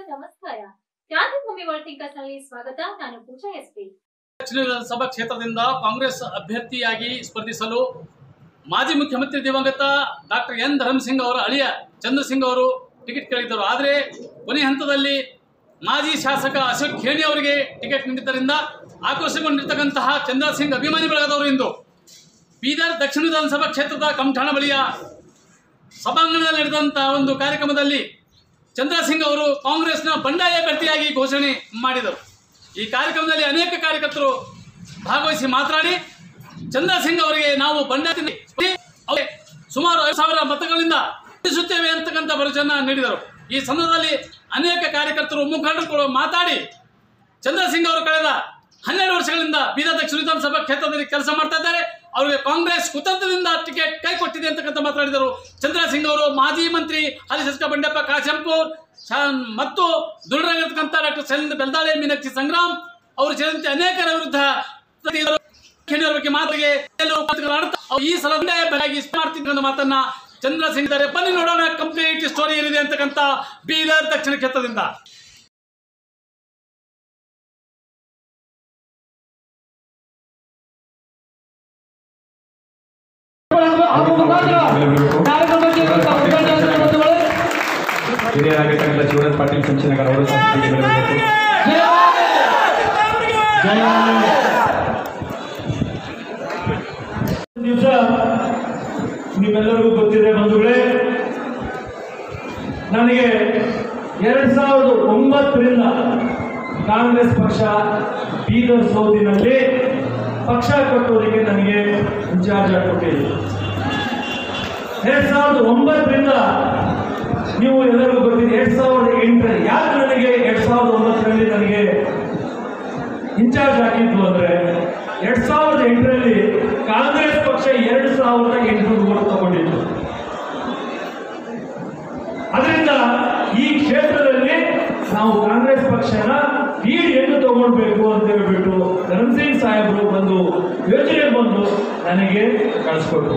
ನಮಸ್ಕಾರ ಕ್ರಾಂತಿಭೂಮಿ world thinkers ನಲ್ಲಿ ಸ್ವಾಗತ ನಾನು ಪೂಜಾ ಎಸ್ಪಿ ದಕ್ಷಿಣ ವಿಧಾನಸಭಾ ಕ್ಷೇತ್ರದಿಂದ ಕಾಂಗ್ರೆಸ್ ಅಭ್ಯರ್ಥಿಯಾಗಿ ಸ್ಪರ್ಧಿಸಲು ಮಾಜಿ ಮುಖ್ಯಮಂತ್ರಿ ದಿವಂಗತ ಡಾಕ್ಟರ್ ಎನ್ ಧರ್ಮಸಿಂಗ್ ಅವರ ಅಳಿಯ ಚಂದ್ರಸಿಂಗ್ ಅವರು ಟಿಕೆಟ್ ಕೇಳಿದ್ದರು ಆದರೆ ಕೊನೆ ಹಂತದಲ್ಲಿ ಮಾಜಿ ಶಾಸಕ ಅಶೋಕ್ ಖೇಣಿ ಅವರಿಗೆ ಟಿಕೆಟ್ ನೀಡಿದ್ದರಿಂದ ಆಕ್ರೋಶಗೊಂಡಿರ್ತಕ್ಕಂತಹ ಚಂದ್ರಸಿಂಗ್ ಅಭಿಮಾನಿ ಬಳಗದವರು ಇಂದು ಬೀದರ್ ದಕ್ಷಿಣ ವಿಧಾನಸಭಾ ಕ್ಷೇತ್ರದ ಕಮಠಾಣ ಬಳಿಯ ಸಭಾಂಗಣದಲ್ಲಿ ನಡೆದಂತಹ ಒಂದು ಕಾರ್ಯಕ್ರಮದಲ್ಲಿ ಚಂದ್ರಸಿಂಗ್ ಅವರು ಕಾಂಗ್ರೆಸ್ನ ಬಂಡಾಯ ಅಭ್ಯರ್ಥಿಯಾಗಿ ಘೋಷಣೆ ಮಾಡಿದರು ಈ ಕಾರ್ಯಕ್ರಮದಲ್ಲಿ ಅನೇಕ ಕಾರ್ಯಕರ್ತರು ಭಾಗವಹಿಸಿ ಮಾತನಾಡಿ ಚಂದ್ರಸಿಂಗ್ ಅವರಿಗೆ ನಾವು ಬಂಡಾಯ ಅವರಿಗೆ ಸುಮಾರು ಐದು ಸಾವಿರ ಮತಗಳಿಂದ ಗೆಲ್ಲಿಸುತ್ತೇವೆ ಅಂತಕ್ಕಂಥ ಭರವಸೆಯನ್ನ ನೀಡಿದರು ಈ ಸಂದರ್ಭದಲ್ಲಿ ಅನೇಕ ಕಾರ್ಯಕರ್ತರು ಮುಖಂಡರು ಮಾತಾಡಿ ಚಂದ್ರಸಿಂಗ್ ಅವರು ಕಳೆದ ಹನ್ನೆರಡು ವರ್ಷಗಳಿಂದ ಬೀದರ್ ದಕ್ಷಿಣ ವಿಧಾನಸಭಾ ಕ್ಷೇತ್ರದಲ್ಲಿ ಕೆಲಸ ಮಾಡ್ತಾ ಇದ್ದಾರೆ ಅವರಿಗೆ ಕಾಂಗ್ರೆಸ್ ಕುತಂತ್ರದಿಂದ ಟಿಕೆಟ್ ಕೈ ಕೊಟ್ಟಿದೆ ಅಂತಕ್ಕಂಥ ಮಾತನಾಡಿದರು ಚಂದ್ರಸಿಂಗ್ ಅವರು ಮಾಜಿ ಮಂತ್ರಿ ಹಾಲಿ ಶಾಸಕ ಬಂಡೆಪ್ಪ ಕಾಶಂಪುರ್ ಶಾ- ಮತ್ತು ದುರ್ಡರಾಗಿರ್ತಕ್ಕಂಥ ಡಾಕ್ಟರ್ ಸೈಲೇಂದ್ರ ಬೆಲ್ದಾಳೆ ಮೀನಾಕ್ಷಿ ಸಂಗ್ರಾಮ್ ಅವರು ಸೇರಿದಂತೆ ಅನೇಕರ ವಿರುದ್ಧ ಖೇಣಿಯವರ ಬಗ್ಗೆ ಮಾತಿಗೆ ಕೆಲವು ಮಾತುಗಳು ಆಡ್ತಾ ಅವ್ರು ಈ ಸಲ ಬಂಡಾಯ ಬೆಳಗಿ ಮಾಡ್ತಿದ್ರು ಅನ್ನೋ ಮಾತನ್ನ ಚಂದ್ರಸಿಂಗ್ ಇದ್ದಾರೆ ಬನ್ನಿ ನೋಡೋಣ ಕಂಪ್ಲೀಟ್ ಸ್ಟೋರಿ ಏನಿದೆ ಅಂತಕ್ಕಂಥ ಬೀದರ್ ದಕ್ಷಿಣ ಕ್ಷೇತ್ರದಿಂದ ಹಿರಿಯರಾಗಿರ್ತಕ್ಕಂಥ ಶಿವರಾಜ್ ಪಾಟೀಲ್ ಸಂಚನಗರ್ ಅವರು ಸಂಸ್ಕೃತಿಗೆ ಬರಬೇಕು ದಿವಸ ನಿಮ್ಮೆಲ್ಲರಿಗೂ ಗೊತ್ತಿದೆ ಬಂಧುಗಳೇ ನನಗೆ ಎರಡ್ ಸಾವಿರದ ಒಂಬತ್ತರಿಂದ ಕಾಂಗ್ರೆಸ್ ಪಕ್ಷ ಬೀದರ್ ಸೌದಿನಲ್ಲಿ ಪಕ್ಷ ಕಟ್ಟೋದಕ್ಕೆ ನನಗೆ ಇನ್ಚಾರ್ಜ್ ಕೊಟ್ಟಿದೆ ಎರಡ್ ಸಾವಿರದ ಒಂಬತ್ತರಿಂದ ನೀವು ಎಲ್ಲರಿಗೂ ಗೊತ್ತಿದೆ ಎರಡ್ ಸಾವಿರದ ಎಂಟರಲ್ಲಿ ಯಾಕೆ ನನಗೆ ಎರಡ್ ಸಾವಿರದ ಒಂಬತ್ತರಲ್ಲಿ ನನಗೆ ಇನ್ಚಾರ್ಜ್ ಹಾಕಿದ್ದು ಅಂದ್ರೆ ಎರಡ್ ಸಾವಿರದ ಎಂಟರಲ್ಲಿ ಕಾಂಗ್ರೆಸ್ ಪಕ್ಷ ಎರಡು ಸಾವಿರದ ಎಂಟುನೂರು ಓಟ್ ತಗೊಂಡಿತ್ತು ಅದರಿಂದ ಈ ಕ್ಷೇತ್ರದಲ್ಲಿ ನಾವು ಕಾಂಗ್ರೆಸ್ ಪಕ್ಷನ ಲೀಡ್ ಎಂದು ತಗೊಳ್ಬೇಕು ಅಂತ ಹೇಳ್ಬಿಟ್ಟು ಧರ್ಮಸಿಂಗ್ ಸಾಹೇಬರು ಒಂದು ಯೋಚನೆ ಬಂದು ನನಗೆ ಕಳಿಸ್ಕೊಟ್ರು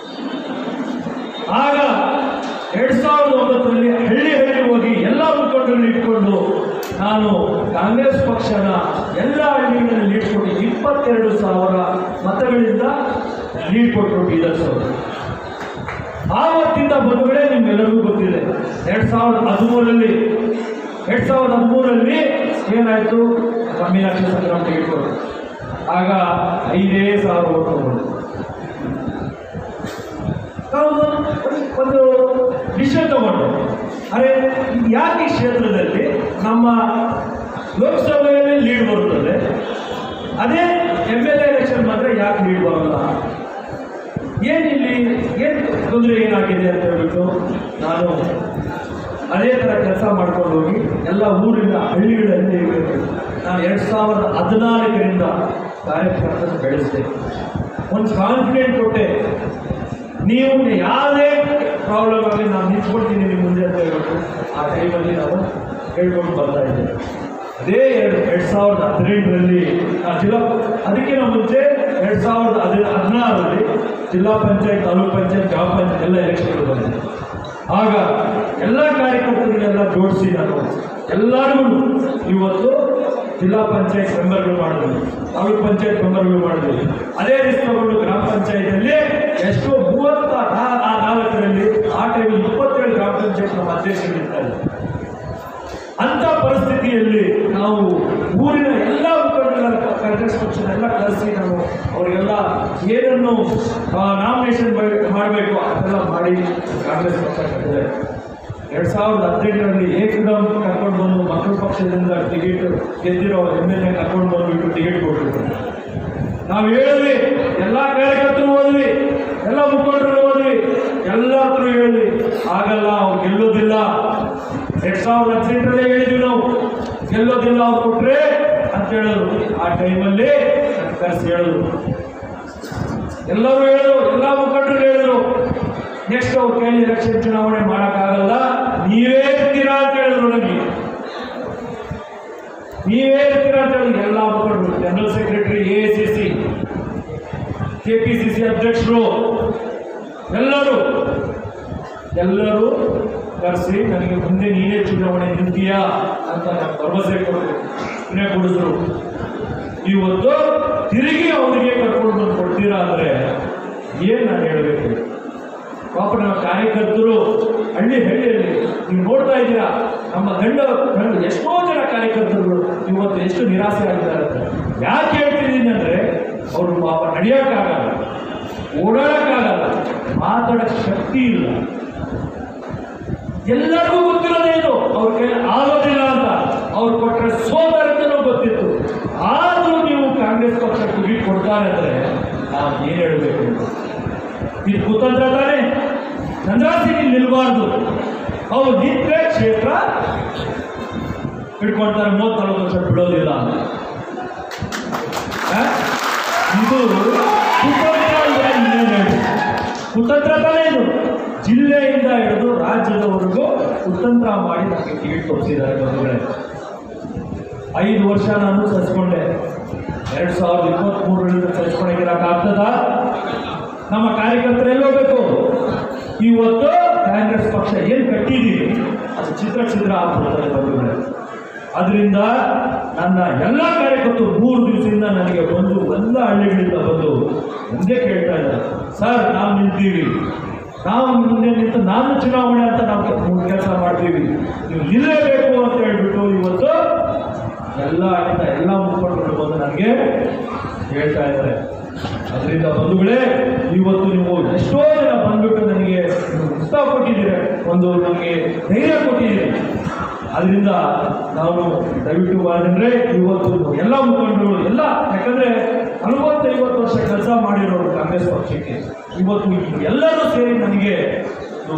ಆಗ ಎರಡ್ ಸಾವಿರದ ಒಂಬತ್ತರಲ್ಲಿ ಹಳ್ಳಿ ಹಳ್ಳಿ ಹೋಗಿ ಎಲ್ಲ ಮುಖಂಡರನ್ನು ಇಟ್ಕೊಂಡು ನಾನು ಕಾಂಗ್ರೆಸ್ ಪಕ್ಷನ ಎಲ್ಲ ಹಳ್ಳಿಗಳಲ್ಲಿ ಲೀಡ್ ಕೊಟ್ಟು ಇಪ್ಪತ್ತೆರಡು ಸಾವಿರ ಮತಗಳಿಂದ ಲೀಡ್ ಕೊಟ್ಟರು ಬೀದರ್ ಅವರು ಆವತ್ತಿಂದ ಬಂಧುಗಳೇ ನಿಮ್ಗೆಲ್ಲರಿಗೂ ಗೊತ್ತಿದೆ ಎರಡ್ ಸಾವಿರದ ಹದಿಮೂರರಲ್ಲಿ ಎರಡ್ ಸಾವಿರದ ಹದಿಮೂರರಲ್ಲಿ ಏನಾಯ್ತು ಮೀನಾಕ್ಷಿ ಸಂಗ್ರಾಮ್ ಟಿಕೆಟ್ ಕೊಟ್ಟರು ಆಗ ಐದೇ ಸಾವಿರ ಓಟ್ ತಗೊಂಡು ನಾವು ಒಂದು- ಒಂದು ಡಿಸಿಷನ್ ತಗೊಂಡು ಅರೆ ಇದು ಯಾಕೆ ಈ ಕ್ಷೇತ್ರದಲ್ಲಿ ನಮ್ಮ ಲೋಕಸಭೆಯಲ್ಲಿ ಲೀಡ್ ಬರುತ್ತದೆ ಅದೇ ಎಮ್ ಎಲ್ ಎ ಎಲೆಕ್ಷನ್ ಮಾತ್ರ ಯಾಕೆ ಲೀಡ್ ಬರಲ್ಲ ಏನಿಲ್ಲಿ ಏನು ತೊಂದರೆ ಏನಾಗಿದೆ ಅಂತ ಹೇಳ್ಬಿಟ್ಟು ನಾನು ಅದೇ ಥರ ಕೆಲಸ ಮಾಡ್ಕೊಂಡು ಹೋಗಿ ಎಲ್ಲ ಊರಿನ ಹಳ್ಳಿಗಳಲ್ಲಿ ನಾನು ಎರಡು ಸಾವಿರದ ಹದಿನಾಲ್ಕರಿಂದ ಕಾರ್ಯಕರ್ತರ ಬೆಳೆಸಿದೆ ಒಂದು ಕಾನ್ಫಿಡೆಂಟ್ ಕೊಟ್ಟೆ ನೀವು ಯಾವುದೇ ಪ್ರಾಬ್ಲಮ್ ಆಗಲಿ ನಾನು ನಿಂತ್ಕೊಳ್ತೀನಿ ನಿಮ್ಮ ಮುಂದೆ ಅಂತ ಹೇಳ್ಬಿಟ್ಟು ಆ ಟೈಮಲ್ಲಿ ನಾವು ಹೇಳ್ಕೊಂಡು ಬರ್ತಾ ಇದ್ದೇವೆ ಅದೇ ಎರಡು ಎರಡು ಸಾವಿರದ ಹದಿನೆಂಟರಲ್ಲಿ ಆ ಜಿಲ್ಲಾ ಅದಕ್ಕಿಂತ ಮುಂಚೆ ಎರಡು ಸಾವಿರದ ಹದಿ ಹದಿನಾರರಲ್ಲಿ ಜಿಲ್ಲಾ ಪಂಚಾಯತ್ ತಾಲೂಕ್ ಪಂಚಾಯತ್ ಗ್ರಾಮ ಪಂಚಾಯತ್ ಎಲ್ಲ ಎಲೆಕ್ಷನ್ಗಳು ಬಂದಿದೆ ಆಗ ಎಲ್ಲ ಕಾರ್ಯಕರ್ತರಿಗೆಲ್ಲ ಜೋಡಿಸಿ ನಾನು ಎಲ್ಲರಿಗೂ ಇವತ್ತು ಜಿಲ್ಲಾ ಪಂಚಾಯತ್ ಮೆಂಬರ್ಗಳು ಮಾಡಿದ್ವಿ ತಾಲೂಕ್ ಪಂಚಾಯತ್ ಮೆಂಬರ್ಗಳು ಮಾಡಿದ್ವಿ ಅದೇ ರೀತಿ ತಗೊಂಡು ಗ್ರಾಮ ಪಂಚಾಯತಲ್ಲಿ ಎಷ್ಟೋ ಮೂವತ್ತ ನಾ- ನಾ- ನಾಲ್ಕರಲ್ಲಿ ಆ ಟೈಮಲ್ಲಿ ಇಪ್ಪತ್ತೇಳು ಗ್ರಾಮ ಪಂಚಾಯತ್ ನಮ್ಮ ಅಧ್ಯಕ್ಷರಿರ್ತಾರೆ ಅಂತ ಪರಿಸ್ಥಿತಿಯಲ್ಲಿ ನಾವು ಊರಿನ ಎಲ್ಲ ಮುಖಂಡರ ಕಾಂಗ್ರೆಸ್ ಪಕ್ಷದ ಎಲ್ಲ ಕರೆಸಿ ನಾವು ಅವರಿಗೆಲ್ಲ ಏನನ್ನು ನಾಮಿನೇಷನ್ ಮಾಡಬೇಕು ಅದೆಲ್ಲ ಮಾಡಿ ಕಾಂಗ್ರೆಸ್ ಪಕ್ಷ ಕಟ್ಟಿದೆ ಎರಡ್ ಸಾವಿರದ ಹದಿನೆಂಟರಲ್ಲಿ ಏಕದಮ್ ಕರ್ಕೊಂಡು ಬಂದು ಮಕ್ಕಳ ಪಕ್ಷದಿಂದ ಟಿಕೆಟ್ ಗೆದ್ದಿರೋ ಎಮ್ ಎಲ್ ಎ ಕರ್ಕೊಂಡು ಬಂದ್ಬಿಟ್ಟು ಟಿಕೆಟ್ ಕೊಟ್ಟಿದ್ರು ನಾವು ಹೇಳಿದ್ವಿ ಎಲ್ಲ ಕಾರ್ಯಕರ್ತರು ಹೋದ್ವಿ ಎಲ್ಲ ಮುಖಂಡರು ಹೋದ್ವಿ ಎಲ್ಲ ಹತ್ರ ಹೇಳಿದ್ವಿ ಆಗಲ್ಲ ಅವ್ರು ಗೆಲ್ಲೋದಿಲ್ಲ ಎರಡ್ ಸಾವಿರದ ಹದಿನೆಂಟರಲ್ಲೇ ಹೇಳಿದ್ವಿ ನಾವು ಗೆಲ್ಲೋದಿಲ್ಲ ಅವ್ರು ಕೊಟ್ರೆ ಅಂತ ಹೇಳಿದ್ರು ಆ ಟೈಮಲ್ಲಿ ಕರೆಸಿ ಹೇಳಿದ್ರು ಎಲ್ಲರೂ ಹೇಳಿದ್ರು ಎಲ್ಲ ಮುಖಂಡರು ಹೇಳಿದ್ರು ನೆಕ್ಸ್ಟ್ ಅವ್ರು ಕೈಲಿ ಎಲೆಕ್ಷನ್ ಚುನಾವಣೆ ಮಾಡೋಕ್ಕಾಗಲ್ಲ ನೀವೇ ಇರ್ತೀರಾ ಅಂತ ಹೇಳಿದ್ರು ನನಗೆ ನೀವೇ ಇರ್ತೀರಾ ಅಂತ ಹೇಳಿದ್ರು ಎಲ್ಲ ಮುಖಂಡರು general secretary A C C K P C C ಅಧ್ಯಕ್ಷರು ಎಲ್ಲರೂ ಎಲ್ಲರೂ ಕರೆಸಿ ನನಗೆ ಮುಂದೆ ನೀನೇ ಚುನಾವಣೆ ನಿಂತೀಯಾ ಅಂತ ನಾನು ಭರವಸೆ ಕೊಟ್ಟರು ಪುಣ್ಯ ಕೊಡಿದ್ರು ಇವತ್ತು ತಿರುಗಿ ಅವರಿಗೆ ಕರ್ಕೊಂಡು ಬಂದು ಕೊಡ್ತೀರಾ ಅಂದರೆ ಏನು ನಾನು ಹೇಳಬೇಕು ಪಾಪ ನಮ್ಮ ಕಾರ್ಯಕರ್ತರು ಹಳ್ಳಿ ಹಳ್ಳಿಯಲ್ಲಿ ನೀವು ನೋಡ್ತಾ ಇದ್ದೀರಾ ನಮ್ಮ ಗಂಡ ಗಂಡ ಎಷ್ಟೋ ಜನ ಕಾರ್ಯಕರ್ತರು ಇವತ್ತು ಎಷ್ಟು ನಿರಾಸೆ ಆಗಿದ್ದಾರೆ ಅಂತ ಯಾಕೆ ಹೇಳ್ತಿದ್ದೀನಿ ಅಂದರೆ ಅವರು ಪಾಪ ನಡೆಯೋಕ್ಕಾಗಲ್ಲ ಓಡಾಡೋಕ್ಕಾಗಲ್ಲ ಮಾತಾಡೋಕ್ಕೆ ಶಕ್ತಿ ಇಲ್ಲ ಎಲ್ಲರಿಗೂ ಗೊತ್ತಿರೋದೇ ಇದು ಅವ್ರ ಕೈ ಆಗೋದಿಲ್ಲ ಅಂತ ಅವ್ರು ಕೊಟ್ಟರೆ ಸೋದರಂತನೂ ಗೊತ್ತಿತ್ತು ಆದರೂ ನೀವು ಕಾಂಗ್ರೆಸ್ ಪಕ್ಷ ಟಿಕೆಟ್ ಕೊಡ್ತಾರೆ ಅಂದರೆ ನಾವು ಏನು ಹೇಳಬೇಕು ಇದು ಕುತಂತ್ರ ತಾನೇ ಚಂದ್ರಾಸಿನಿ ನಿಲ್ಬಾರ್ದು ಅವ್ರು ನಿಂತರೆ ಕ್ಷೇತ್ರ ಹಿಡ್ಕೊಳ್ತಾರೆ ಮೂವತ್ತು ನಲವತ್ತು ವರ್ಷ ಬಿಡೋದಿಲ್ಲ ಅಂತ ಆ? ಇದು ಕುತಂತ್ರ ಅಂದ್ರೆ ಇನ್ನೇನು ಹೇಳಿ? ಕುತಂತ್ರ ತಾನೇ ಇದು ಜಿಲ್ಲೆಯಿಂದ ಹಿಡಿದು ರಾಜ್ಯದವರೆಗೂ ಕುತಂತ್ರ ಮಾಡಿ ನಮಗೆ ಟಿಕೆಟ್ ಕೊಡಿಸಿದ್ದಾರೆ ಬಂಧುಗಳೇ ಐದು ವರ್ಷ ನಾನು ಸಸ್ಕೊಂಡೆ ಎರಡು ಸಾವಿರದ ಇಪ್ಪತ್ತ್ಮೂರರಿಂದ ಸಸ್ಕೊಂಡಿರೋಕ್ಕಾಗ್ತದ ನಮ್ಮ ಕಾರ್ಯಕರ್ತರು ಎಲ್ಲಿ ಹೋಗ್ಬೇಕು ಇವತ್ತು ಕಾಂಗ್ರೆಸ್ ಪಕ್ಷ ಏನು ಕಟ್ಟಿದ್ದೀವಿ ಅದು ಚಿತ್ರ ಚಿತ್ರ ಆಗ್ಬಿಡ್ತಾರೆ ಬಂಧುಗಳೇ ಅದರಿಂದ ನನ್ನ ಎಲ್ಲ ಕಾರ್ಯಕರ್ತರು ಮೂರು ದಿವಸದಿಂದ ನನಗೆ ಬಂದು ಎಲ್ಲ ಹಳ್ಳಿಗಳಿಂದ ಬಂದು ಮುಂದೆ ಕೇಳ್ತಾ ಇದ್ದಾರೆ ಸರ್ ನಾವು ನಿಲ್ತೀವಿ ನಾವು ಮುಂದೆ ನಿಂತು ನಾನು ಚುನಾವಣೆ ಅಂತ ನಾವು ಕೆಲಸ ಮಾಡ್ತೀವಿ ನೀವು ನಿಲ್ಲಬೇಕು ಅಂತ ಹೇಳ್ಬಿಟ್ಟು ಇವತ್ತು ಎಲ್ಲ ಆಡಿದ ಎಲ್ಲ ಮುಖಂಡರು ಬಂದು ನನಗೆ ಹೇಳ್ತಾ ಇದ್ದಾರೆ ಅದರಿಂದ ಬಂಧುಗಳೇ ಇವತ್ತು ನೀವು ಎಷ್ಟೋ ಜನ ಬಂದ್ಬಿಟ್ಟು ನನಗೆ ನೀವು ಉತ್ಸಾಹ ಕೊಟ್ಟಿದ್ದೀರಿ ಒಂದು ನಮಗೆ ಧೈರ್ಯ ಕೊಟ್ಟಿದ್ದೀರಿ ಅದರಿಂದ ನಾವು ದಯವಿಟ್ಟು ಮಾಡಿದ್ರೆ ಇವತ್ತು ಎಲ್ಲ ಮುಖಂಡರು ಎಲ್ಲ ಯಾಕಂದ್ರೆ ನಲವತ್ತೈವತ್ತು ವರ್ಷ ಕೆಲಸ ಮಾಡಿರೋರು ಕಾಂಗ್ರೆಸ್ ಪಕ್ಷಕ್ಕೆ ಇವತ್ತು ಎಲ್ಲರೂ ಸೇರಿ ನನಗೆ ಇದು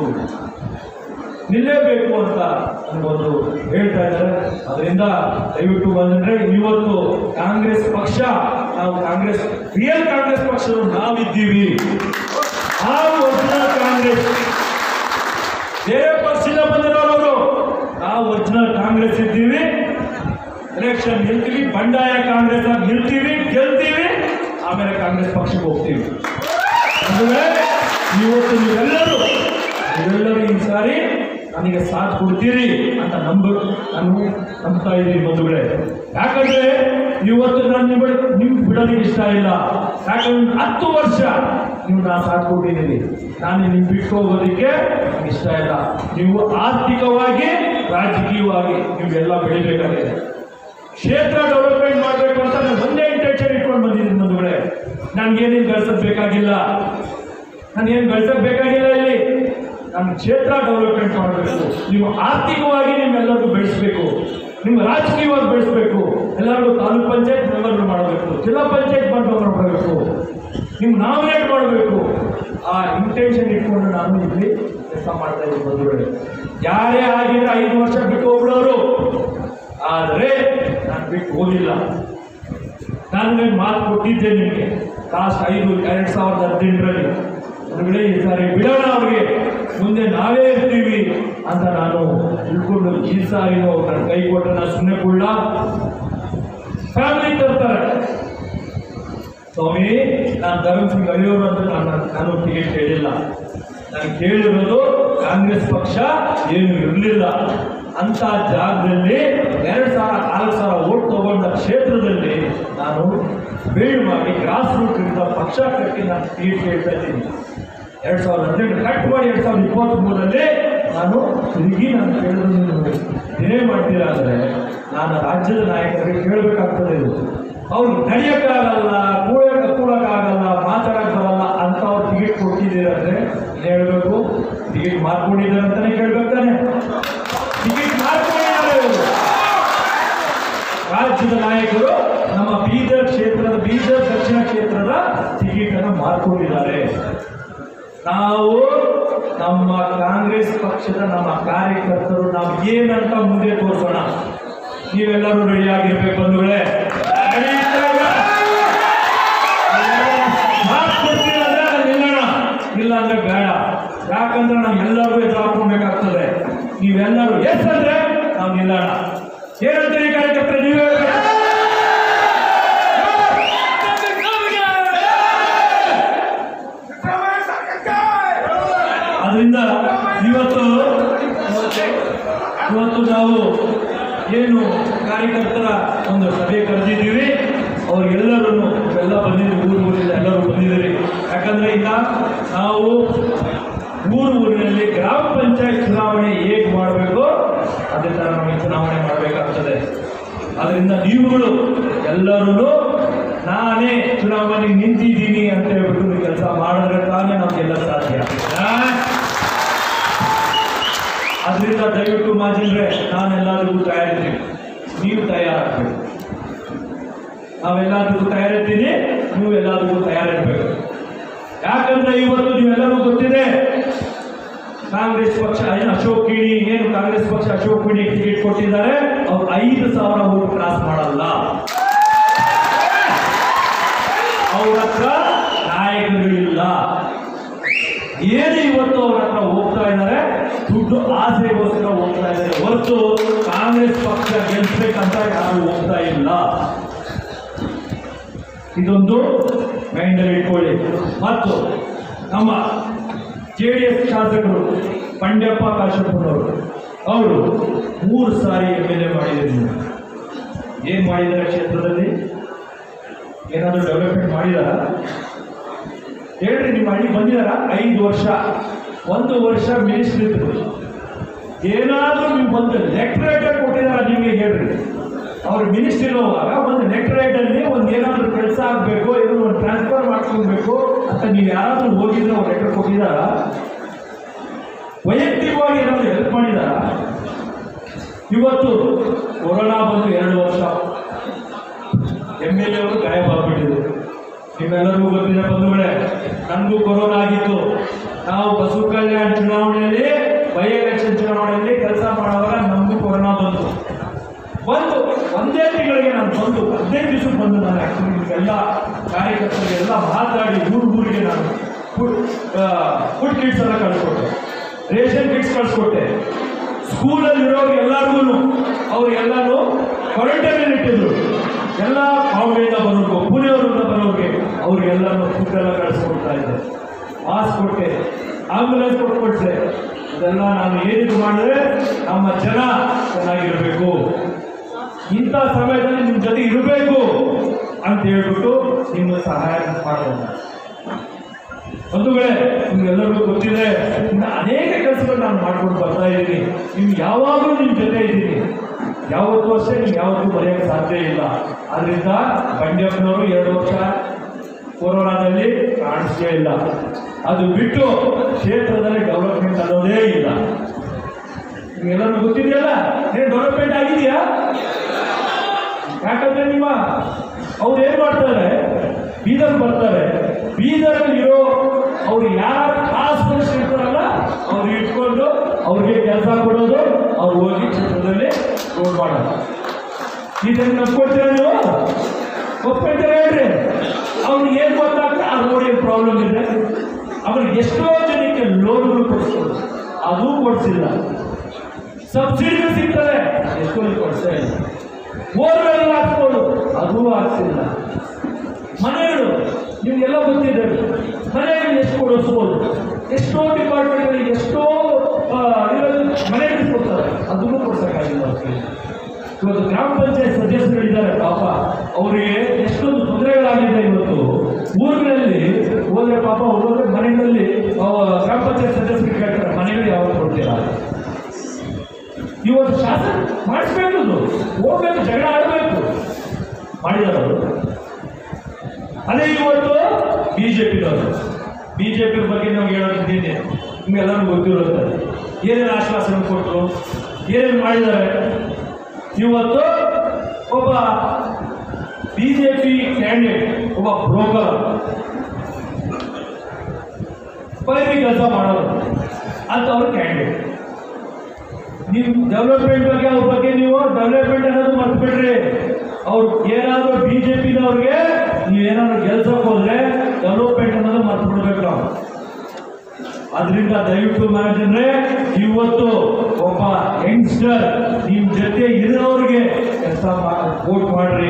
ನಿಲ್ಲೇಬೇಕು ಅಂತ ನನಗೊಂದು ಹೇಳ್ತಾ ಇದ್ದಾರೆ ಅದರಿಂದ ದಯವಿಟ್ಟು ಬಂದ್ರೆ ಇವತ್ತು ಕಾಂಗ್ರೆಸ್ ಪಕ್ಷ ನಾವು ಕಾಂಗ್ರೆಸ್ ರಿಯಲ್ ಕಾಂಗ್ರೆಸ್ ಪಕ್ಷರು ನಾವಿದ್ದೀವಿ ನಾವು ಒರಿಜಿನಲ್ ಕಾಂಗ್ರೆಸ್ ಬೇರೆ ಪಕ್ಷದಿಂದ ಬಂದಿರೋರು ನಾವು ಒರಿಜಿನಲ್ ಕಾಂಗ್ರೆಸ್ ಇದ್ದೀವಿ ಎಲೆಕ್ಷನ್ ನಿಲ್ತೀವಿ ಬಂಡಾಯ ಕಾಂಗ್ರೆಸ್ ಆಗಿ ನಿಲ್ತೀವಿ ಗೆಲ್ತೀವಿ ಆಮೇಲೆ ಕಾಂಗ್ರೆಸ್ ಪಕ್ಷಕ್ಕೆ ಹೋಗ್ತೀವಿ ಅಂದ್ರೆ ಇವತ್ತು ನೀವೆಲ್ಲರೂ ನೀವೆಲ್ಲರೂ ಈ ಸಾರಿ ನನಗೆ ಸಾಥ್ ಕೊಡ್ತೀರಿ ಅಂತ ನಂಬ ನಾನು ನಂಬ್ತಾ ಇದ್ದೀನಿ ಬಂಧುಗಳೇ ಯಾಕಂದ್ರೆ ಇವತ್ತು ನಾನು ನಿಮ್ಮ ನಿಮ್ಗೆ ಬಿಡೋದಕ್ಕೆ ಇಷ್ಟ ಇಲ್ಲ ಯಾಕಂದ್ರೆ ಹತ್ತು ವರ್ಷ ನೀವು ನಾನು ಸಾಥ್ ಕೊಟ್ಟಿದ್ದೀರಿ ನಾನು ನಿಮ್ಗೆ ಬಿಟ್ಟು ಹೋಗೋದಕ್ಕೆ ನಂಗೆ ಇಷ್ಟ ಇಲ್ಲ ನೀವು ಆರ್ಥಿಕವಾಗಿ ರಾಜಕೀಯವಾಗಿ ನೀವೆಲ್ಲ ಬೆಳಿಬೇಕಾಗಿದೆ ಕ್ಷೇತ್ರ ಡೆವಲಪ್ಮೆಂಟ್ ಮಾಡಬೇಕು ಅಂತ ನಾನು ಒಂದೇ ಇಂಟೆನ್ಷನ್ ಇಟ್ಕೊಂಡು ಬಂದಿದ್ದೀನಿ ಬಂಧುಗಳೇ ನನಗೇನೇನು ಗಳಿಸೋದು ಬೇಕಾಗಿಲ್ಲ ನಾನೇನು ಗಳಿಸೋದು ಬೇಕಾಗಿಲ್ಲ ಇಲ್ಲಿ ನಾನು ಕ್ಷೇತ್ರ ಡೆವಲಪ್ಮೆಂಟ್ ಮಾಡಬೇಕು ನೀವು ಆರ್ಥಿಕವಾಗಿ ನಿಮ್ಮೆಲ್ಲರಿಗೂ ಬೆಳೆಸಬೇಕು ನಿಮ್ಮ ರಾಜಕೀಯವಾಗಿ ಬೆಳೆಸಬೇಕು ಎಲ್ಲರಿಗೂ ತಾಲೂಕ್ ಪಂಚಾಯತ್ ಮೆಂಬರ್ಗಳು ಮಾಡಬೇಕು ಜಿಲ್ಲಾ ಪಂಚಾಯತ್ ಮೆಂಬರ್ ಮಾಡಬೇಕು ನಿಮ್ಮ ನಾಮಿನೇಟ್ ಮಾಡಬೇಕು ಆ ಇಂಟೆನ್ಷನ್ ಇಟ್ಕೊಂಡು ನಾನು ಇಲ್ಲಿ ಕೆಲಸ ಮಾಡ್ತಾ ಇದ್ದೀನಿ ಬಂಧುಗಳೇ ಯಾರೇ ಆಗಿದ್ರೆ ಐದು ವರ್ಷ ಬಿಟ್ಟು ಹೋಗ್ಬಿಡೋರು ಆದರೆ ನಾನು ಬಿಟ್ಟು ಹೋಗಿಲ್ಲ ನಾನು ನಿಮ್ಗೆ ಮಾತು ಕೊಟ್ಟಿದ್ದೆ ನಿಮಗೆ ಲಾಸ್ಟ್ ಐದು ಎರಡು ಸಾವಿರದ ಹದಿನೆಂಟರಲ್ಲಿ ಹೊರಗಡೆ ಈ ಸಾರಿ ಬಿಡೋಣ ಅವ್ರಿಗೆ ಮುಂದೆ ನಾವೇ ಇರ್ತೀವಿ ಅಂತ ನಾನು ತಿಳ್ಕೊಂಡು ಈ ಸಾರಿ ನನ್ನ ಕೈ ಕೊಟ್ಟು ನಾನು ಸುಮ್ಮನೆ ಕೊಡ್ಲ ಫ್ಯಾಮಿಲಿ ತರ್ತಾರೆ ಸ್ವಾಮಿ ನಾನು ಧರ್ಮ ಸಿಂಗ್ ಅಳಿಯೋರು ಅಂತ ನಾನು ನಾನು ಟಿಕೆಟ್ ಕೇಳಿಲ್ಲ ನಾನು ಕೇಳಿರೋದು ಕಾಂಗ್ರೆಸ್ ಪಕ್ಷ ಏನು ಇರಲಿಲ್ಲ ಅಂತ ಜಾಗದಲ್ಲಿ ಎರಡು ಸಾವಿರ ನಾಲ್ಕು ಸಾವಿರ ಓಟ್ ತಗೊಂಡ ಕ್ಷೇತ್ರದಲ್ಲಿ ನಾನು ಬೇಡ್ ಮಾಡಿ ಗ್ರಾಸ್ ರೂಟ್ ಇಂದ ಪಕ್ಷ ಕಟ್ಟಿ ನಾನು ಟಿಕೆಟ್ ಕೇಳ್ತಾ ಇದ್ದೀನಿ ಎರಡು ಸಾವಿರದ ಹದಿನೆಂಟು ಕಟ್ ಮಾಡಿ ಎರಡು ಸಾವಿರದ ಇಪ್ಪತ್ತ್ಮೂರರಲ್ಲಿ ನಾನು ತಿರುಗಿ ನಾನು ಕೇಳಿದ್ರು ನೀವು ಏನೇ ಮಾಡ್ತೀರಾ ಅಂದರೆ ನಾನು ರಾಜ್ಯದ ನಾಯಕರಿಗೆ ಕೇಳಬೇಕಾಗ್ತದೆ ಇದು ಅವ್ರು ನಡೆಯೋಕ್ಕಾಗಲ್ಲ ಕೂಡಕ್ಕೆ ಕೂಡಕ್ಕಾಗಲ್ಲ ಮಾತಾಡಕ್ಕೆ ಬರಲ್ಲ ಅಂತ ಅವ್ರು ಟಿಕೆಟ್ ಕೊಟ್ಟಿದ್ದೀರ ಅಂದರೆ ಹೇಳಬೇಕು ಟಿಕೆಟ್ ಮಾರ್ಕೊಂಡಿದ್ದಾರೆ ಅಂತಲೇ ಕೇಳ್ಬೇಕು ತಾನೆ ಟಿಕೆಟ್ ಮಾರ್ಕೊಂಡಿದ್ದಾರೆ ಇವರು ರಾಜ್ಯದ ನಾಯಕರು ನಮ್ಮ ಬೀದರ್ ಕ್ಷೇತ್ರದ ಬೀದರ್ ದಕ್ಷಿಣ ಕ್ಷೇತ್ರದ ಟಿಕೆಟ್ ಅನ್ನು ಮಾರ್ಕೊಂಡಿದ್ದಾರೆ ನಾವು ನಮ್ಮ ಕಾಂಗ್ರೆಸ್ ಪಕ್ಷದ ನಮ್ಮ ಕಾರ್ಯಕರ್ತರು ನಾವು ಏನಂತ ಮುಂದೆ ತೋರಿಸೋಣ ನೀವೆಲ್ಲರೂ ರೆಡಿ ಆಗಿರ್ಬೇಕು ಬಂಧುಗಳೇ Ready ಇದ್ದಾಗ ಮಾತ್ ಕೊಡ್ತೀರ ಅಂದ್ರೆ ಅಲ್ಲಿ ನಿಲ್ಲೋಣ ಇಲ್ಲ ಅಂದ್ರೆ ಬೇಡ ಯಾಕಂದ್ರೆ ನಮ್ಗೆಲ್ಲರಿಗೂ ಎದುರು ಹಾಕೊಬೇಕಾಗ್ತದೆ ನೀವೆಲ್ಲರೂ ಎಸ್ ಅಂದ್ರೆ ನಾವು ನಿಲ್ಲೋಣ ಏನಂತೀರಿ ಕಾರ್ಯಕರ್ತರೆ ನೀವೇ ಹೇಳ್ಬೇಕು. ಅದರಿಂದ ಇವತ್ತು ಏನು ಕಾರ್ಯಕರ್ತರ ಒಂದು ಸಭೆ ಕರೆದಿದ್ದೀವಿ ಅವ್ರಿಗೆಲ್ಲರೂ ಎಲ್ಲ ಬಂದಿದ್ದೀವಿ ಊರು ಊರಿಂದ ಎಲ್ಲರೂ ಬಂದಿದ್ದೀರಿ ಯಾಕಂದ್ರೆ ಈಗ ನಾವು ಊರು ಊರಿನಲ್ಲಿ ಗ್ರಾಮ ಪಂಚಾಯತ್ ಚುನಾವಣೆ ಹೇಗೆ ಮಾಡಬೇಕು ಅದೇ ಥರ ನಮಗೆ ಚುನಾವಣೆ ಮಾಡಬೇಕಾಗ್ತದೆ ಅದರಿಂದ ನೀವುಗಳು ಎಲ್ಲರೂ ನಾನೇ ಚುನಾವಣೆಗೆ ನಿಂತಿದ್ದೀನಿ ಅಂತ ಹೇಳ್ಬಿಟ್ಟು ನೀವು ಕೆಲಸ ಮಾಡಿದ್ರೆ ತಾನೇ ನಮಗೆಲ್ಲ ಸಾಧ್ಯ ಆ? ಅದರಿಂದ ದಯವಿಟ್ಟು ಮಾಜಿಲ್ರೆ ನಾನೆಲ್ಲರಿಗೂ ತಯಾರಿದ್ದೀನಿ ನೀವು ತಯಾರಾಗಬೇಕು ನಾವೆಲ್ಲರಿಗೂ ತಯಾರಿದ್ದೀನಿ ನೀವು ಎಲ್ಲರಿಗೂ ತಯಾರಿರಬೇಕು ಯಾಕಂದ್ರೆ ಇವತ್ತು ನೀವೆಲ್ಲರೂ ಗೊತ್ತಿದೆ ಕಾಂಗ್ರೆಸ್ ಪಕ್ಷ ಏನು ಅಶೋಕ್ ಕಿಣಿ ಏನು ಕಾಂಗ್ರೆಸ್ ಪಕ್ಷ ಅಶೋಕ್ ಕಿಣಿ ಟಿಕೆಟ್ ಕೊಟ್ಟಿದ್ದಾರೆ ಅವ್ರು ಐದು ಸಾವಿರ ಓಟ್ ಕ್ರಾಸ್ ಮಾಡಲ್ಲ ಅವ್ರ ಹತ್ರ ನಾಯಕರುಗಳಿಲ್ಲ ಏನು ಇವತ್ತು ಅವ್ರ ಹತ್ರ ಹೋಗ್ತಾ ಇದ್ದಾರೆ ದುಡ್ಡು ಆಸೆಗೋಸ್ಕರ ಹೋಗ್ತಾ ಇದ್ದಾರೆ ಹೊರತು ಕಾಂಗ್ರೆಸ್ ಪಕ್ಷ ಗೆಲ್ಸ್ಬೇಕಂತ ಯಾರು ಹೋಗ್ತಾ ಇಲ್ಲ ಇದೊಂದು ಮೈಂಡಲ್ಲಿ ಇಟ್ಕೊಳ್ಳಿ ಮತ್ತು ನಮ್ಮ ಜೆ ಡಿ ಎಸ್ ಶಾಸಕರು ಪಂಡ್ಯಪ್ಪ ಕಾಶಪ್ಪನವರು ಅವರು ಮೂರು ಸಾರಿ ಎಮ್ ಎಲ್ ಎ ಮಾಡಿದ್ರು ಏನು ಮಾಡಿದ್ದಾರೆ ಕ್ಷೇತ್ರದಲ್ಲಿ ಏನಾದರೂ ಡೆವಲಪ್ಮೆಂಟ್ ಮಾಡಿದಾರ ಹೇಳ್ರಿ ನಿಮ್ಮ ಹಳ್ಳಿ ಬಂದಿದಾರ ಐದು ವರ್ಷ ಒಂದು ವರ್ಷ ಮಿನಿಸ್ಟ್ರಿ ಇದ್ರು ಏನಾದರೂ ನೀವು ಒಂದು ಲೆಕ್ಟರೇಟರ್ ಕೊಟ್ಟಿದಾರ ನಿಮಗೆ ಹೇಳ್ರಿ ಅವ್ರು ಮಿನಿಸ್ಟ್ರಿ ಹೋಗುವಾಗ ಒಂದು ಲೆಕ್ಟರೇಟಲ್ಲಿ ಒಂದು ಏನಾದರೂ ಕೆಲಸ ಆಗಬೇಕು ಏನೋ ಒಂದು ಟ್ರಾನ್ಸ್ಫರ್ ಮಾಡ್ಕೊಳ್ಬೇಕು ಅಂತ ನೀವು ಯಾರಾದರೂ ಹೋಗಿದ್ರೆ ಅವ್ರು ಲೆಟರ್ ಕೊಟ್ಟಿದಾರ ವೈಯಕ್ತಿಕವಾಗಿ ಏನಾದರೂ ಹೆಲ್ಪ್ ಮಾಡಿದಾರ ಇವತ್ತು ಕೊರೋನಾ ಬಂದು ಎರಡು ವರ್ಷ ಎಮ್ ಎಲ್ ಎ ಅವರು ಗಾಯಬಾಗ್ಬಿಟ್ಟಿದ್ರು ನಿಮ್ಮೆಲ್ಲರಿಗೂ ಗೊತ್ತಿದೆ ಬಂಧುಗಳೇ ನನಗೂ ಕೊರೋನಾ ಆಗಿತ್ತು ನಾವು ಬಸವ ಕಲ್ಯಾಣ ಚುನಾವಣೆಯಲ್ಲಿ ಬೈ ಎಲೆಕ್ಷನ್ ಚುನಾವಣೆಯಲ್ಲಿ ಕೆಲಸ ಮಾಡುವಾಗ ನಮಗೂ ಕೊರೋನಾ ಬಂತು ಬಂದು ಒಂದೇ ತಿಂಗಳಿಗೆ ನಾನು ಬಂದು ಹದಿನೈದು ದಿವಸಕ್ಕೆ ಬಂದು ನಾನು ಆ್ಯಕ್ಚುಲಿ ನಿಮಗೆಲ್ಲ ಕಾರ್ಯಕರ್ತರಿಗೆಲ್ಲ ಮಾತಾಡಿ ಊರು ಊರಿಗೆ ನಾನು ಫುಡ್ ಫುಡ್ ಕಿಟ್ಸ್ ಎಲ್ಲ ಕಳಿಸ್ಕೊಟ್ಟೆ ರೇಷನ್ ಕಿಟ್ಸ್ ಕಳಿಸ್ಕೊಟ್ಟೆ ಸ್ಕೂಲಲ್ಲಿ ಇರೋರು ಎಲ್ಲರಿಗೂ ಅವ್ರಿಗೆಲ್ಲರೂ ಕ್ವಾರಂಟೈನಲ್ಲಿ ಇಟ್ಟಿದ್ರು ಎಲ್ಲ ಬಾಂಬೆಯಿಂದ ಬರೋರ್ಗು ಪುಣೆಯವರಿಂದ ಬರೋರಿಗೆ ಅವ್ರಿಗೆಲ್ಲರೂ ಫುಡ್ ಎಲ್ಲ ಕಳಿಸ್ಕೊಡ್ತಾ ಇದ್ದೆ ಮಾಸ್ಕ್ ಕೊಟ್ಟೆ ಆಂಬುಲೆನ್ಸ್ ಕೊಟ್ಕೊಟ್ರೆ ಇದೆಲ್ಲ ನಾನು ಏನಿದು ಮಾಡಿದ್ರೆ ನಮ್ಮ ಜನ ಚೆನ್ನಾಗಿರಬೇಕು ಇಂಥ ಸಮಯದಲ್ಲಿ ನಿಮ್ಮ ಜೊತೆ ಇರಬೇಕು ಅಂತ ಹೇಳ್ಬಿಟ್ಟು ನಿಮ್ಮ ಸಹಾಯ ಮಾಡೋಣ ಬಂಧುಗಳೇ ನಿಮ್ಗೆಲ್ಲರಿಗೂ ಗೊತ್ತಿದೆ ಇನ್ನು ಅನೇಕ ಕೆಲಸಗಳು ನಾನು ಮಾಡ್ಕೊಂಡು ಬರ್ತಾ ಇದ್ದೀನಿ ನೀವು ಯಾವಾಗಲೂ ನಿಮ್ಮ ಜೊತೆ ಇದ್ದೀನಿ ಯಾವತ್ತೂ ಅಷ್ಟೇ ನೀವು ಯಾವತ್ತೂ ಬರೆಯೋಕ್ಕೆ ಸಾಧ್ಯ ಇಲ್ಲ ಅದರಿಂದ ಬಂಡ್ಯಪ್ಪನವರು ಎರಡು ವರ್ಷ ಕೊರೋನಾದಲ್ಲಿ ಕಾಣಿಸ್ಲೇ ಇಲ್ಲ ಅದು ಬಿಟ್ಟು ಕ್ಷೇತ್ರದಲ್ಲಿ ಡೆವಲಪ್ಮೆಂಟ್ ಅನ್ನೋದೇ ಇಲ್ಲ ನಿಮ್ಗೆಲ್ಲರಿಗೂ ಗೊತ್ತಿದೆಯಲ್ಲ ಏನು ಡೆವಲಪ್ಮೆಂಟ್ ಆಗಿದೆಯಾ ಯಾಕಂದ್ರೆ ನಿಮ್ಮ ಅವ್ರು ಏನ್ ಮಾಡ್ತಾರೆ ಬೀದರ್ ಬರ್ತಾರೆ ಬೀದರಲ್ಲಿ ಇರೋ ಅವ್ರು ಯಾರು ಕಾಸು ಕೊಡಿಸಿರ್ತಾರಲ್ಲ ಅವ್ರು ಇಟ್ಕೊಂಡು ಅವ್ರಿಗೆ ಕೆಲಸ ಕೊಡೋದು ಅವ್ರು ಹೋಗಿ ಕ್ಷೇತ್ರದಲ್ಲಿ ರೋಡ್ ಮಾಡೋದು ಇದನ್ನು ನಂಬ್ಕೊಳ್ತೀರಾ ನೀವು ಒಪ್ಕೊಳ್ತೀರಾ ಹೇಳ್ರಿ ಅವ್ರಿಗೆ ಏನು ಗೊತ್ತಾಗ್ತದೆ ಆ ರೋಡ್ ಏನು ಪ್ರಾಬ್ಲಮ್ ಇದೆ ಅವ್ರಿಗೆ ಎಷ್ಟೋ ಜನಕ್ಕೆ ಲೋನ್ಗಳು ಕೊಡಿಸ್ಬೋದು ಅದೂ ಕೊಡಿಸಿಲ್ಲ ಸಬ್ಸಿಡಿಗಳು ಸಿಗ್ತದೆ ಎಷ್ಟೋ ಕೊಡಿಸ್ತಾ ಇಲ್ಲ ಬೋರ್ವೆಲ್ ಹಾಕ್ಬೋದು ಅದೂ ಆಗ್ತಿಲ್ಲ ಮನೆಗಳು ನಿಮ್ಗೆಲ್ಲ ಗೊತ್ತಿದೆ ಮನೆಗಳು ಎಷ್ಟು ಕೊಡಿಸ್ಬೋದು ಎಷ್ಟೋ ಡಿಪಾರ್ಟ್ಮೆಂಟ್ಗಳಿಗೆ ಎಷ್ಟೋ ಆ, ಇರೋದು ಮನೆಗಳು ಕೊಡ್ತಾರೆ ಅದನ್ನು ಕೊಡ್ಸೋಕ್ಕಾಗಿಲ್ಲ ಅವ್ರಿಗೆ ಇವತ್ತು ಗ್ರಾಮ ಪಂಚಾಯತ್ ಸದಸ್ಯರಿದ್ದಾರೆ ಪಾಪ ಅವರಿಗೆ ಎಷ್ಟೊಂದು ತೊಂದರೆಗಳಾಗಿದೆ ಇವತ್ತು ಊರಿನಲ್ಲಿ ಹೋದ್ರೆ ಪಾಪ ಹೋದ್ರೆ ಮನೆಗಳಲ್ಲಿ ಆ, ಗ್ರಾಮ ಪಂಚಾಯತ್ ಸದಸ್ಯರಿಗೆ ಕೇಳ್ತಾರೆ ಮನೆಗಳು ಯಾವಾಗ ಕೊಡ್ತೀರಾ ಇವತ್ತು ಶಾಸನ ಮಾಡಿಸ್ಬೇಕು ಅದು. ಹೋಗ್ಬೇಕು ಜಗಳ ಆಡಬೇಕು ಮಾಡಿದಾರೆ ಅವರು ಅದೇ ಇವತ್ತು ಬಿಜೆಪಿನವರು ಬಿಜೆಪಿ ಬಗ್ಗೆ ನಾವು ಹೇಳೋದಿದ್ದೀನಿ ನಿಮ್ಗೆಲ್ಲರೂ ಗೊತ್ತಿರುತ್ತೆ ಏನೇನು ಆಶ್ವಾಸನೆ ಕೊಟ್ಟರು ಏನೇನು ಮಾಡಿದ್ದಾರೆ ಇವತ್ತು ಒಬ್ಬ ಬಿ ಜೆ ಪಿ ಕ್ಯಾಂಡಿಡೇಟ್ ಒಬ್ಬ ಬ್ರೋಕರ್ ಪೈರಿ ಕೆಲಸ ಮಾಡೋರು ಅಂಥವ್ರು ಕ್ಯಾಂಡಿಡೇಟ್ ನೀವು ಡೆವಲಪ್ಮೆಂಟ್ ಬಗ್ಗೆ ಅವ್ರ ಬಗ್ಗೆ ನೀವು ಡೆವಲಪ್ಮೆಂಟ್ ಅನ್ನೋದು ಮರ್ತು ಬಿಡ್ರಿ ಅವ್ರು ಏನಾದರೂ ಬಿ ಜೆ ಪಿನವ್ರಿಗೆ ನೀವೇನಾದ್ರು ಗೆಲ್ಸಕ್ಕೆ ಹೋದ್ರೆ ಡೆವಲಪ್ಮೆಂಟ್ ಅನ್ನೋದು ಮರ್ತು ಬಿಡ್ಬೇಕು ನಾವು ಅದರಿಂದ ದಯವಿಟ್ಟು ಮಹಾಜನ್ರೆ ಇವತ್ತು ಒಬ್ಬ ಯಂಗ್ಸ್ಟರ್ ನಿಮ್ಮ ಜೊತೆ ಇರೋರಿಗೆ ಕೆಲಸ ವೋಟ್ ಮಾಡ್ರಿ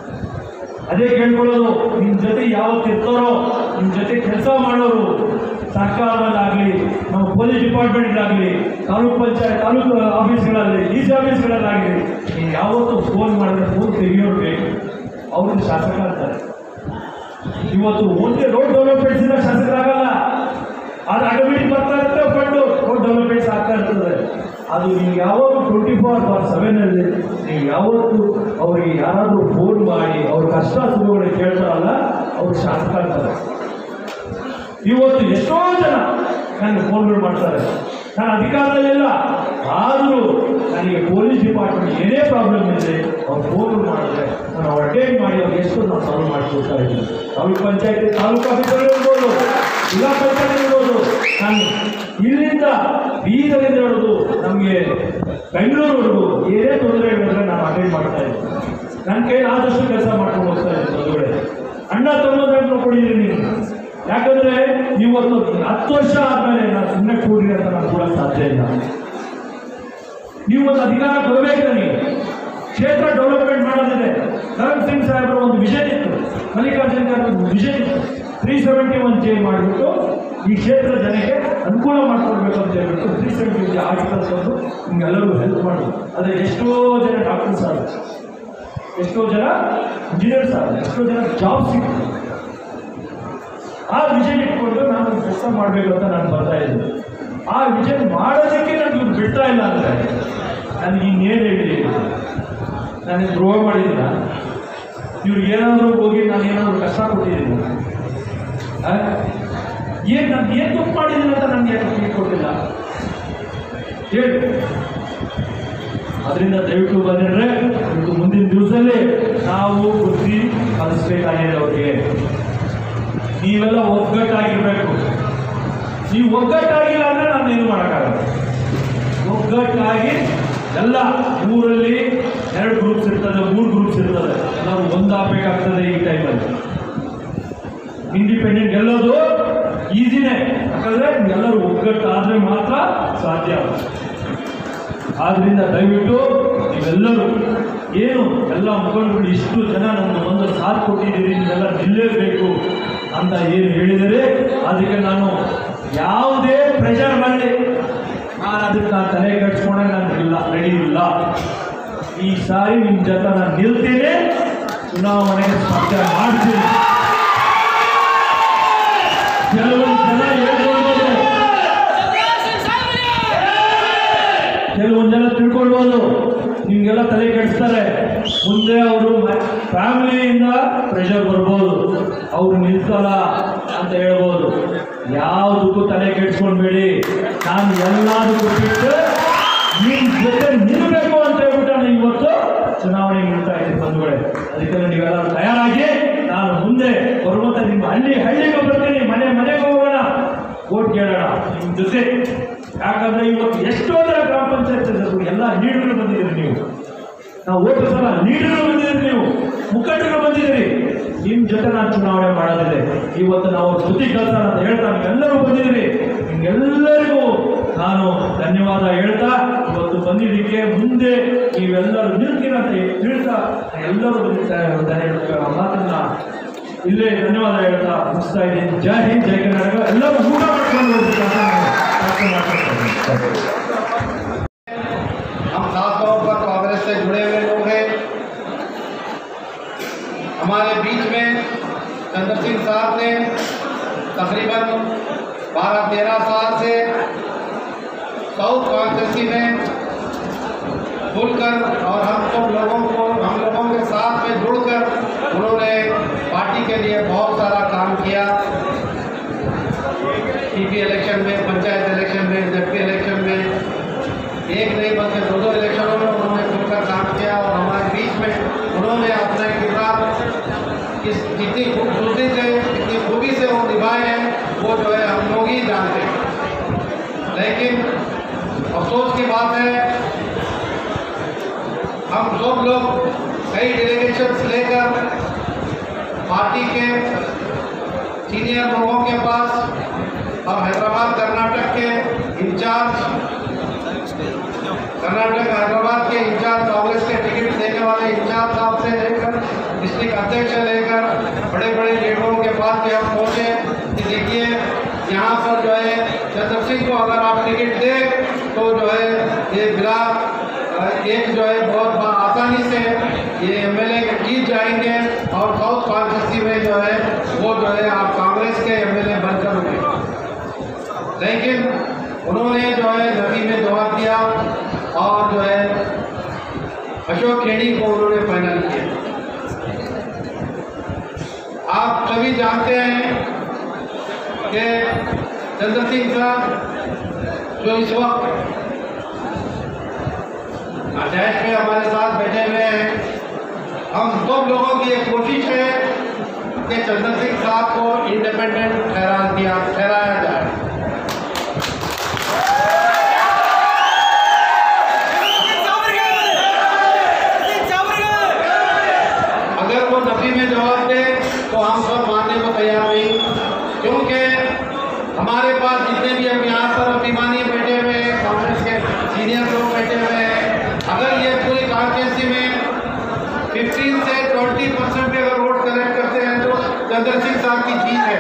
ಅದೇ ಕೇಳ್ಕೊಳ್ಳೋದು ನಿಮ್ಮ ಜೊತೆ ಯಾವತ್ತು ಇರ್ತಾರೋ ನಿಮ್ಮ ಜೊತೆ ಕೆಲಸ ಮಾಡೋರು ಸರ್ಕಾರದಲ್ಲಾಗಲಿ ನಮ್ಮ ಪೊಲೀಸ್ ಡಿಪಾರ್ಟ್ಮೆಂಟ್ಲಾಗಲಿ ತಾಲೂಕು ಪಂಚಾಯತ್ ತಾಲೂಕು ಆಫೀಸ್ಗಳಲ್ಲಿ ಡಿ ಸಿ ಆಫೀಸ್ಗಳಲ್ಲಾಗಲಿ ನೀವು ಯಾವತ್ತೂ ಫೋನ್ ಮಾಡಿದ್ರೆ ಫೋನ್ ತೆಗಿಯೋರು ಬೇಕು ಅವರು ಶಾಸಕ ಅಂತಾರೆ ಇವತ್ತು ಒಂದೇ ರೋಡ್ ಡೆವಲಪ್ಮೆಂಟ್ಸ್ ಇಂದ ಶಾಸಕರಾಗಲ್ಲ ಅದು ಆಟೋಮೆಟಿಕ್ ಬರ್ತಾ ಇರುತ್ತೆ ಫಂಡು ರೋಡ್ ಡೆವಲಪ್ಮೆಂಟ್ಸ್ ಆಗ್ತಾ ಇರ್ತದೆ ಅದು ನೀವು ಯಾವಾಗ ಟ್ವೆಂಟಿ ಫೋರ್ ಬಾರ್ ಸೆವೆನಲ್ಲಿ ನೀವು ಯಾವತ್ತು ಅವರಿಗೆ ಯಾರಾದರೂ ಫೋನ್ ಮಾಡಿ ಅವ್ರ ಕಷ್ಟ ಸುಖಗಳು ಕೇಳ್ತಾರಲ್ಲ ಅವ್ರು ಶಾಸಕ ಅಂತಾರೆ ಇವತ್ತು ಎಷ್ಟೋ ಜನ ನನಗೆ ಫೋನ್ಗಳು ಮಾಡ್ತಾರೆ ನಾನು ಅಧಿಕಾರದಲ್ಲಿಲ್ಲ ಆದರೂ ನನಗೆ ಪೊಲೀಸ್ ಡಿಪಾರ್ಟ್ಮೆಂಟ್ ಏನೇ ಪ್ರಾಬ್ಲಮ್ ಇದೆ ಅವ್ರು ಫೋನ್ಗಳು ಮಾಡಿದ್ರೆ ನಾನು ಅಟೆಂಡ್ ಮಾಡಿ ಅವ್ರಿಗೆ ಎಷ್ಟು ನಾನು ಸಾಲ್ವ್ ಮಾಡಿಕೊಡ್ತಾ ಇದ್ದೀನಿ ತಾಲೂಕು ಪಂಚಾಯತಿ ತಾಲೂಕು ಆಫೀಸರ್ ಇರ್ಬೋದು ಜಿಲ್ಲಾ ಪಂಚಾಯತ್ ಇರ್ಬೋದು ನಾನು ಇಲ್ಲಿಂದ ಬೀದರಿಂದ ಹಿಡಿದು ನಮಗೆ ಬೆಂಗಳೂರುವರೆಗೂ ಏನೇ ತೊಂದರೆ ಹೇಳಿದ್ರೆ ನಾನು ಅಟೆಂಡ್ ಮಾಡ್ತಾ ಇದ್ದೀನಿ ನನ್ನ ಕೈಲಿ ಆದಷ್ಟು ಕೆಲಸ ಮಾಡ್ಕೊಂಡು ಹೋಗ್ತಾ ಇದ್ದೀನಿ ಹೊರಗಡೆ ಅಣ್ಣ ತಮ್ಮದನ್ನು ಕೊಡಿದ್ದೀನಿ ನೀವು ಯಾಕಂದ್ರೆ ಇವತ್ತು ಹತ್ತು ವರ್ಷ ಆದ್ಮೇಲೆ ನಾನು ಸುಮ್ಮನೆ ಕೂಡಿ ಅಂತ ನಾನು ಕೂಡ ಸಾಧ್ಯ ಇಲ್ಲ ನೀವು ಒಂದು ಅಧಿಕಾರ ಕೊಡಬೇಕು ನನಗೆ ಕ್ಷೇತ್ರ ಡೆವಲಪ್ಮೆಂಟ್ ಮಾಡೋದಿದೆ ಕರಣ್ ಸಿಂಗ್ ಸಾಹೇಬರ ಒಂದು ವಿಷನ್ ಇತ್ತು ಮಲ್ಲಿಕಾರ್ಜುನ್ ಖರ್ಗೆ ಒಂದು ವಿಷನ್ ಇತ್ತು ತ್ರೀ ಸೆವೆಂಟಿ ಒನ್ ಚೇಂಜ್ ಮಾಡಿಬಿಟ್ಟು ಈ ಕ್ಷೇತ್ರ ಜನಕ್ಕೆ ಅನುಕೂಲ ಮಾಡ್ಕೊಡ್ಬೇಕು ಅಂತ ಹೇಳ್ಬಿಟ್ಟು ತ್ರೀ ಸೆವೆಂಟಿ ಆರ್ಟಿಕಲ್ಸ್ ಒಂದು ನಿಮ್ಗೆಲ್ಲರಿಗೂ ಹೆಲ್ಪ್ ಮಾಡೋದು ಆದರೆ ಎಷ್ಟೋ ಜನ ಡಾಕ್ಟರ್ಸ್ ಆದ್ರು ಎಷ್ಟೋ ಜನ ಇಂಜಿನಿಯರ್ಸ್ ಆದ್ರು ಎಷ್ಟೋ ಜನ ಜಾಬ್ ಸಿಕ್ತು ಆ ವಿಷನ್ ಇಟ್ಕೊಂಡು ನಾನು ಕೆಲಸ ಮಾಡಬೇಕು ಅಂತ ನಾನು ಬರ್ತಾ ಇದ್ದೀನಿ ಆ ವಿಷನ್ ಮಾಡೋದಕ್ಕೆ ನನಗೆ ಇವ್ರು ಬಿಡ್ತಾ ಇಲ್ಲ ಅಂದರೆ ನನಗೆ ಇನ್ನೇನು ಹೇಳಿ ನನಗೆ ದ್ರೋಹ ಮಾಡಿದ್ದೀನ ಇವ್ರು ಏನಾದರೂ ಹೋಗಿ ನಾನು ಏನಾದರೂ ಕಷ್ಟ ಕೊಟ್ಟಿದ್ದೀನಿ ಏನು ನಾನು ಏನು ತಪ್ಪು ಮಾಡಿದ್ದೀನಿ ಅಂತ ನನಗೆ ಯಾಕೆ ತಿಳ್ಕೊಟ್ಟಿಲ್ಲ ಹೇಳಿ ಅದರಿಂದ ದಯವಿಟ್ಟು ಬಂದಿದ್ರೆ ಇವತ್ತು ಮುಂದಿನ ದಿವಸದಲ್ಲಿ ನಾವು ಬುದ್ಧಿ ಕಲಿಸ್ಬೇಕಾಗಿದೆ ಅವ್ರಿಗೆ ನೀವೆಲ್ಲ ಒಗ್ಗಟ್ಟಾಗಿರ್ಬೇಕು ನೀವು ಒಗ್ಗಟ್ಟಾಗಿಲ್ಲ ಅಂದ್ರೆ ನಾನು ಏನು ಮಾಡೋಕ್ಕಾಗಲ್ಲ ಒಗ್ಗಟ್ಟಾಗಿ ಎಲ್ಲ ಊರಲ್ಲಿ ಎರಡು ಗ್ರೂಪ್ಸ್ ಇರ್ತದೆ ಮೂರು ಗ್ರೂಪ್ಸ್ ಇರ್ತದೆ ಎಲ್ಲರೂ ಒಂದಾಗಬೇಕಾಗ್ತದೆ ಈ ಟೈಮಲ್ಲಿ ಇಂಡಿಪೆಂಡೆಂಟ್ ಗೆಲ್ಲೋದು ಈಸಿನೇ ಯಾಕಂದ್ರೆ ಎಲ್ಲರೂ ಒಗ್ಗಟ್ಟಾದ್ರೆ ಮಾತ್ರ ಸಾಧ್ಯ ಆದ್ರಿಂದ ದಯವಿಟ್ಟು ನೀವೆಲ್ಲರೂ ಏನು ಎಲ್ಲ ಮುಖಂಡರು ಇಷ್ಟು ಜನ ನಮ್ಗೆ ಒಂದು ಸಾಥ್ ಕೊಟ್ಟಿದ್ದೀರಿ ನೀವೆಲ್ಲ ನಿಲ್ಲೇಬೇಕು ಅಂತ ಏನು ಹೇಳಿದರೆ ಅದಕ್ಕೆ ನಾನು ಯಾವುದೇ ಪ್ರೆಷರ್ ಮಾಡಲಿ ನಾನು ಅದಕ್ಕೆ ನಾನು ತಲೆ ಕಟ್ಸ್ಕೊಂಡಾಗ ನಾನು ಇಲ್ಲ ರೆಡಿ ಇಲ್ಲ ಈ ಸಾರಿ ನಿಮ್ಮ ಜೊತೆ ನಾನು ನಿಲ್ತೀನಿ ಚುನಾವಣೆಗೆ ಸ್ಪರ್ಧೆ ಮಾಡ್ತೀನಿ ಕೆಲವೊಂದು ಜನ ಹೇಳ್ಕೊಳ್ಬೋದು ಕೆಲವೊಂದು ಜನ ತಿಳ್ಕೊಳ್ಬೋದು ನಿಮ್ಗೆಲ್ಲ ತಲೆ ಕೆಡಿಸ್ತಾರೆ ಮುಂದೆ ಅವರು ಫ್ಯಾಮಿಲಿಯಿಂದ ಪ್ರೆಷರ್ ಬರ್ಬೋದು ಅವ್ರು ನಿಲ್ಸಲ್ಲ ಅಂತ ಹೇಳ್ಬೋದು ಯಾವುದಕ್ಕೂ ತಲೆ ಕೆಡಿಸ್ಕೊಂಡ್ಬೇಡಿ ನಾನು ಎಲ್ಲದಕ್ಕೂ ಬಿಟ್ಟು ನಿಮ್ಮ ಜೊತೆ ನಿಲ್ಲಬೇಕು ಅಂತ ಹೇಳ್ಬಿಟ್ಟು ನಾನು ಇವತ್ತು ಚುನಾವಣೆ ನಿಲ್ತಾ ಇದ್ದೀನಿ ಬಂಧುಗಳೇ ಅದಕ್ಕೆ ನೀವೆಲ್ಲ ತಯಾರಾಗಿ ನಾನು ಮುಂದೆ ಬರುವಂತ ನಿಮ್ಮ ಹಳ್ಳಿ ಹಳ್ಳಿಗೆ ಬರ್ತೀನಿ ಮನೆ ಮನೆಗೆ ಹೋಗೋಣ ಓಟ್ ಕೇಳೋಣ ನಿಮ್ಮ ಜೊತೆ ಯಾಕಂದ್ರೆ ಇವತ್ತು ಎಷ್ಟೋ ಜನ ಗ್ರಾಮ ಪಂಚಾಯತ್ ಎಲ್ಲ ಲೀಡರ್ಗಳು ಬಂದಿದ್ದೀರಿ ನೀವು ನಾವು ಓಟ್ ಸಲ ಲೀಡರ್ಗಳು ಬಂದಿದ್ದೀರಿ ನೀವು ಮುಖಂಡರು ಬಂದಿದ್ದೀರಿ ನಿಮ್ಮ ಜೊತೆ ನಾನು ಚುನಾವಣೆ ಮಾಡೋದಿದೆ ಇವತ್ತು ನಾವು ಸುದ್ದಿ ಕೆಲಸ ಅಂತ ಹೇಳ್ತಾ ನೀವೆಲ್ಲರೂ ಬಂದಿದ್ದೀರಿ ನಿಮ್ಗೆಲ್ಲರಿಗೂ ನಾನು ಧನ್ಯವಾದ ಹೇಳ್ತಾ ಇವತ್ತು ಬಂದಿದ್ದಕ್ಕೆ ಮುಂದೆ ನೀವೆಲ್ಲರೂ ನಿಲ್ತೀರ ಅಂತ ಹೇಳ್ತಾ ಎಲ್ಲರೂ ಬಂದಿರ್ತಾರೆ ಮಾತನ್ನ ಇಲ್ಲೇ ಧನ್ಯವಾದ ಹೇಳ್ತಾ ಮುಗಿಸ್ತಾ ಇದ್ದೀನಿ ಜೈ ಹಿಂದ್ ಜೈ ಕರ್ನಾಟಕ ಎಲ್ಲರೂ ಊಟ ಮಾಡ್ಕೊಂಡು ಹೋಗ್ಬೇಕು ಅಂತ ನಾನು ಪ್ರಾರ್ಥನೆ ಮಾಡ್ಕೊಳ್ತಾ हम खास तौर पर कांग्रेस से जुड़े हुए लोग हैं हमारे बीच में चंद्र सिंह साहब ने तकरीबन 12-13 साल से साउथ कांग्रेसी में खुलकर और हम सब लोगों को हम लोगों के साथ में जुड़कर उन्होंने पार्टी के लिए बहुत सारा काम किया टीपी इलेक्शन में पंचायत इलेक्शन में जेपी इलेक्शन में एक नहीं बल्कि दो दो इलेक्शनों में उन्होंने खुलकर काम किया और हमारे बीच में उन्होंने अपना किरदार किस जितनी खूबसूरती से जितनी खूबी से वो निभाए हैं वो जो है हम लोग ही जानते हैं लेकिन अफसोस की बात है हम सब लोग कई डेलीगेशंस लेकर पार्टी के सीनियर लोगों के पास और हैदराबाद कर्नाटक के इंचार्ज कर्नाटक हैदराबाद के इंचार्ज कांग्रेस के टिकट देने वाले इंचार्ज साहब से लेकर डिस्ट्रिक्ट अध्यक्ष से लेकर बड़े बड़े लीडरों के पास भी हम पहुँचे कि देखिए यहाँ पर जो है चंद्र सिंह को अगर आप टिकट दें तो जो है ये ब्लॉक अ, एक जो है बहुत बा- आसानी से ये एमएलए जीत जाएंगे और साउथ कॉन्स्टिट्यूंसी में जो है वो जो है आप कांग्रेस के एमएलए बनकर उठे लेकिन उन्होंने जो है नदी में दवा दिया और जो है अशोक खेड़ी को उन्होंने फाइनल किया आप सभी जानते हैं कि चंद्र सिंह साहब जो इस वक्त अटैच में हमारे साथ बैठे हुए हैं हम सब लोगों की एक कोशिश है कि चंद्र सिंह साहब को इंडिपेंडेंट ठहरा दिया ठहराया जाए अगर वो नफी में जवाब दे तो हम सब मानने को तैयार नहीं क्योंकि हमारे पास जितने भी हम यहाँ पर अभिमानी बैठे हुए हैं कांग्रेस के सीनियर लोग बैठे हुए हैं अगर ये पूरी कॉन्स्टिट्यूंसी में 15 से 20 परसेंट भी अगर वोट कलेक्ट करते हैं तो चंद्र सिंह साहब की जीत है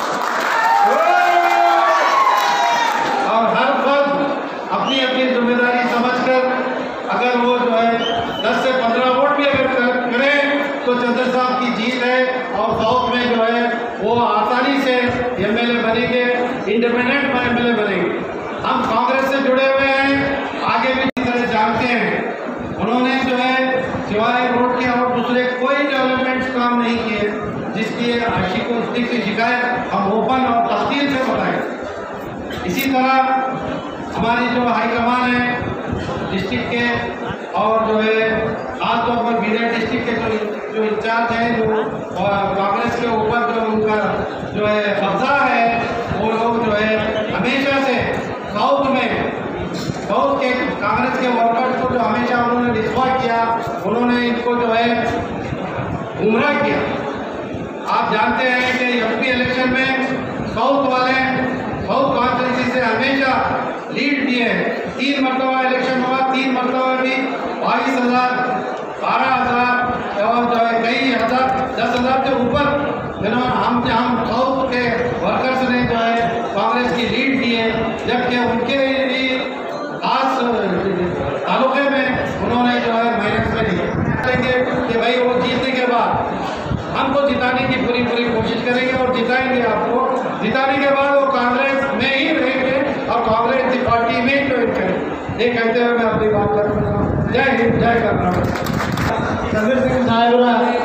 और हर फर्द अपनी अपनी जिम्मेदारी समझकर अगर वो जो है 10 से 15 वोट भी अगर कलेक्ट करें तो चंद्र साहब की जीत है और साउथ में जो है वो आसानी से एमएलए बनेंगे इंडिपेंडेंट एमएलए बनेंगे हम कांग्रेस से जुड़े हुए हैं आगे भी इस तरह जानते हैं उन्होंने जो है सिवाय रोड के और दूसरे कोई डेवलपमेंट काम नहीं किए जिसकी आशी को उसकी की शिकायत हम ओपन और तफसील से बताएं इसी तरह हमारी जो हाईकमान है डिस्ट्रिक्ट के और जो है खासतौर पर बीदर डिस्ट्रिक्ट के जो जो इंचार्ज हैं जो और कांग्रेस के ऊपर जो उनका जो है कब्जा है वो लोग जो है हमेशा से साउथ में साउथ के कांग्रेस के वर्कर्स को जो हमेशा उन्होंने रिश्वा किया उन्होंने इनको जो है गुमराह किया आप जानते हैं कि एमपी इलेक्शन में साउथ वाले साउथ कॉन्स्टिट्यूंसी से हमेशा लीड दिए हैं तीन मरतबा इलेक्शन हुआ तीन मरतबा भी बाईस हज़ार बारह हज़ार और जो है कई हज़ार दस हज़ार से ऊपर जिन्होंने हम हम साउथ के वर्कर्स ने जो है कांग्रेस की लीड दी है जबकि उनके भी खास तालुके में उन्होंने जो है माइनस में लिया कहेंगे कि भाई वो जीतने के बाद हमको जिताने की पूरी पूरी कोशिश करेंगे और जिताएंगे आपको जिताने के बाद वो कांग्रेस में ही रहेंगे और कांग्रेस की पार्टी में ही ज्वाइन करेंगे ये कहते हुए मैं अपनी बात करूँगा जय हिंद जय कर्नाटक ಚಂದ್ರ ಸಿಂಗ್ ಸಾಹೇಬರ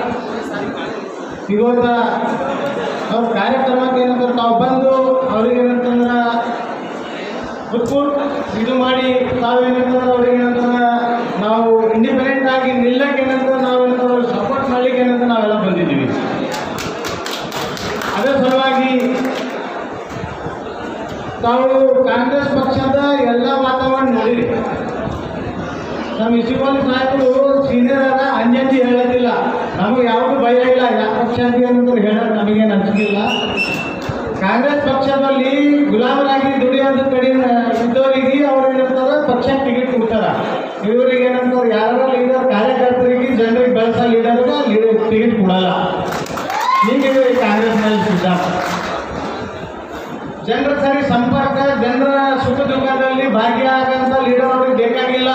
ಇವತ್ತ ಅವ್ರ ಕಾರ್ಯಕ್ರಮಕ್ಕೆ ಏನಂದ್ರೆ ತಾವು ಬಂದು ಅವ್ರಿಗೆ ಏನಂತಂದ್ರೆ ಬಿಟ್ಬಿಟ್ಟು ಇದು ಮಾಡಿ ತಾವೇನಂತಂದ್ರೆ ಅವ್ರಿಗೆ ಏನಂತಂದ್ರೆ ನಾವು ಇಂಡಿಪೆಂಡೆಂಟ್ ಆಗಿ ನಿಲ್ಲಕ್ಕೆ ಏನಂದ್ರೆ ನಾವು ಏನಂತಂದ್ರೆ ಸಪೋರ್ಟ್ ಮಾಡ್ಲಿಕ್ಕೆ ಏನಂತ ನಾವೆಲ್ಲ ಬಂದಿದ್ದೀವಿ ಅದೇ ಸಲುವಾಗಿ ತಾವು ಕಾಂಗ್ರೆಸ್ ಪಕ್ಷದ ಎಲ್ಲ ವಾತಾವರಣ ನೋಡಿರಿ ನಮ್ಮ ಇಸಿಪಾಲಿ ಸಾಹೇಬರು ಸೀನಿಯರ್ ಅದ ಅಂಜಂಜಿ ಹೇಳೋದಿಲ್ಲ ನಮಗೆ ಯಾವುದು ಭಯ ಇಲ್ಲ ಯಾವ ಪಕ್ಷ ಅಂತ ಏನಂದ್ರೆ ಹೇಳೋದು ನಮಗೇನು ಅನ್ಸೋದಿಲ್ಲ ಕಾಂಗ್ರೆಸ್ ಪಕ್ಷದಲ್ಲಿ ಗುಲಾಮರಾಗಿ ದುಡಿಯೋದು ಕಡಿಮೆ ಇದ್ದವರಿಗೆ ಅವ್ರು ಏನಂತಾರೆ ಪಕ್ಷ ಟಿಕೆಟ್ ಕೊಡ್ತಾರ ಇವರಿಗೆ ಏನಂತಾರೆ ಯಾರ ಲೀಡರ್ ಕಾರ್ಯಕರ್ತರಿಗೆ ಜನರಿಗೆ ಬೆಳೆಸೋ ಲೀಡರ್ಗೆ ಲೀಡರ್ ಟಿಕೆಟ್ ಕೊಡಲ್ಲ ಹೀಗಿದೆ ಈ ಕಾಂಗ್ರೆಸ್ನಲ್ಲಿ ಸಿದ್ಧಾಂತ ಜನರ ಸರಿ ಸಂಪರ್ಕ ಜನರ ಸುಖ ದುಃಖದಲ್ಲಿ ಭಾಗಿಯಾಗಂತ ಲೀಡರ್ ಅವ್ರಿಗೆ ಬೇಕಾಗಿಲ್ಲ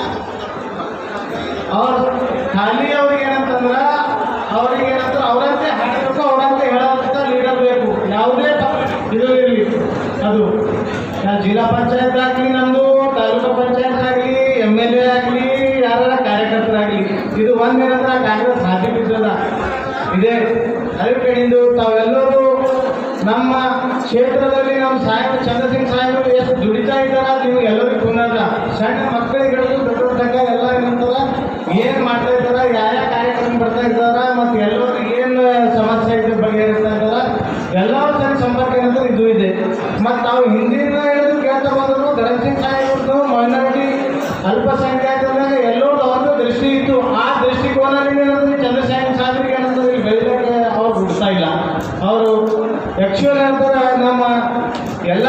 ಅವ್ರ ಖಾಲಿ ಅವ್ರಿಗೆ ಏನಂತಂದ್ರ ಅವ್ರಿಗೆ ಏನಂದ್ರೆ ಅವರಂತೆ ಹಾಡಬೇಕು ಅವರಂತೆ ಹೇಳೋಂಥ ಲೀಡರ್ ಬೇಕು ಯಾವುದೇ ಪ- ಇದು ಇರಲಿ ಅದು ನಾ ಜಿಲ್ಲಾ ಪಂಚಾಯತ್ ಆಗಲಿ ನಮ್ಮದು ತಾಲೂಕು ಪಂಚಾಯತ್ ಆಗಲಿ ಎಮ್ ಎಲ್ ಎ ಆಗಲಿ ಯಾರ ಕಾರ್ಯಕರ್ತರಾಗಲಿ ಇದು ಒಂದೇನಂದ್ರೆ ಕಾಂಗ್ರೆಸ್ ಹಾಕಿ ಬಿದ್ದದ ಇದೆ ಅದ್ರ ಕಡೆಯಿಂದ ತಾವೆಲ್ಲರೂ ನಮ್ಮ ಕ್ಷೇತ್ರದಲ್ಲಿ ನಮ್ಮ ಸಾಹೇಬ್ ಚಂದ್ರಸಿಂಗ್ ಸಾಹೇಬರು ಎಷ್ಟು ದುಡಿತಾ ಇದ್ದಾರ ನೀವು ಎಲ್ಲರಿಗೂ ಕುನ್ನದ ಸಣ್ಣ ಮಕ್ಕಳಿಗೆ ಹಿಡಿದು ದೊಡ್ಡ ತನಕ ಎಲ್ಲ ಏನಂತಾರ ಏನು ಮಾಡ್ತಾ ಇದ್ದಾರ ಯಾವ ಯಾವ ಕಾರ್ಯಕ್ರಮ ಬರ್ತಾ ಇದ್ದಾರ ಮತ್ತು ಎಲ್ಲರೂ ಏನು ಸಮಸ್ಯೆ ಇದ್ರ ಬಗೆಹರಿಸ್ತಾ ಇದ್ದಾರ ಎಲ್ಲರ ಸರಿ ಸಂಪರ್ಕ ಏನಂದ್ರೆ ಇದು ಇದೆ ಮತ್ತು ನಾವು ಹಿಂದಿನ ಹೇಳಿದ್ರು ಕೇಳ್ತಾ ಬಂದ್ರು ಧರಣ್ ಸಿಂಗ್ ಸಾಹೇಬ್ರದ್ದು ಮೈನಾರಿಟಿ ಅಲ್ಪಸಂಖ್ಯಾತರಾಗ ಎಲ್ಲರೂ ಅವ್ರದ್ದು ದೃಷ್ಟಿ ಇತ್ತು ಆ ದೃಷ್ಟಿಕೋನದಿಂದ ಏನಂದ್ರೆ ಚಂದ್ರಶೇಖರ್ ಸಾಹೇಬ್ರಿಗೆ ಏನಂದ್ರೆ ಇಲ್ಲಿ ಬೆಳಿಲಿಕ್ಕೆ ಅವ್ರು ಬಿಡ್ತಾ ಇಲ್ಲ ಅವರು ಆ್ಯಕ್ಚುಲ್ ಏನಂತಾರೆ ನಮ್ಮ ಎಲ್ಲ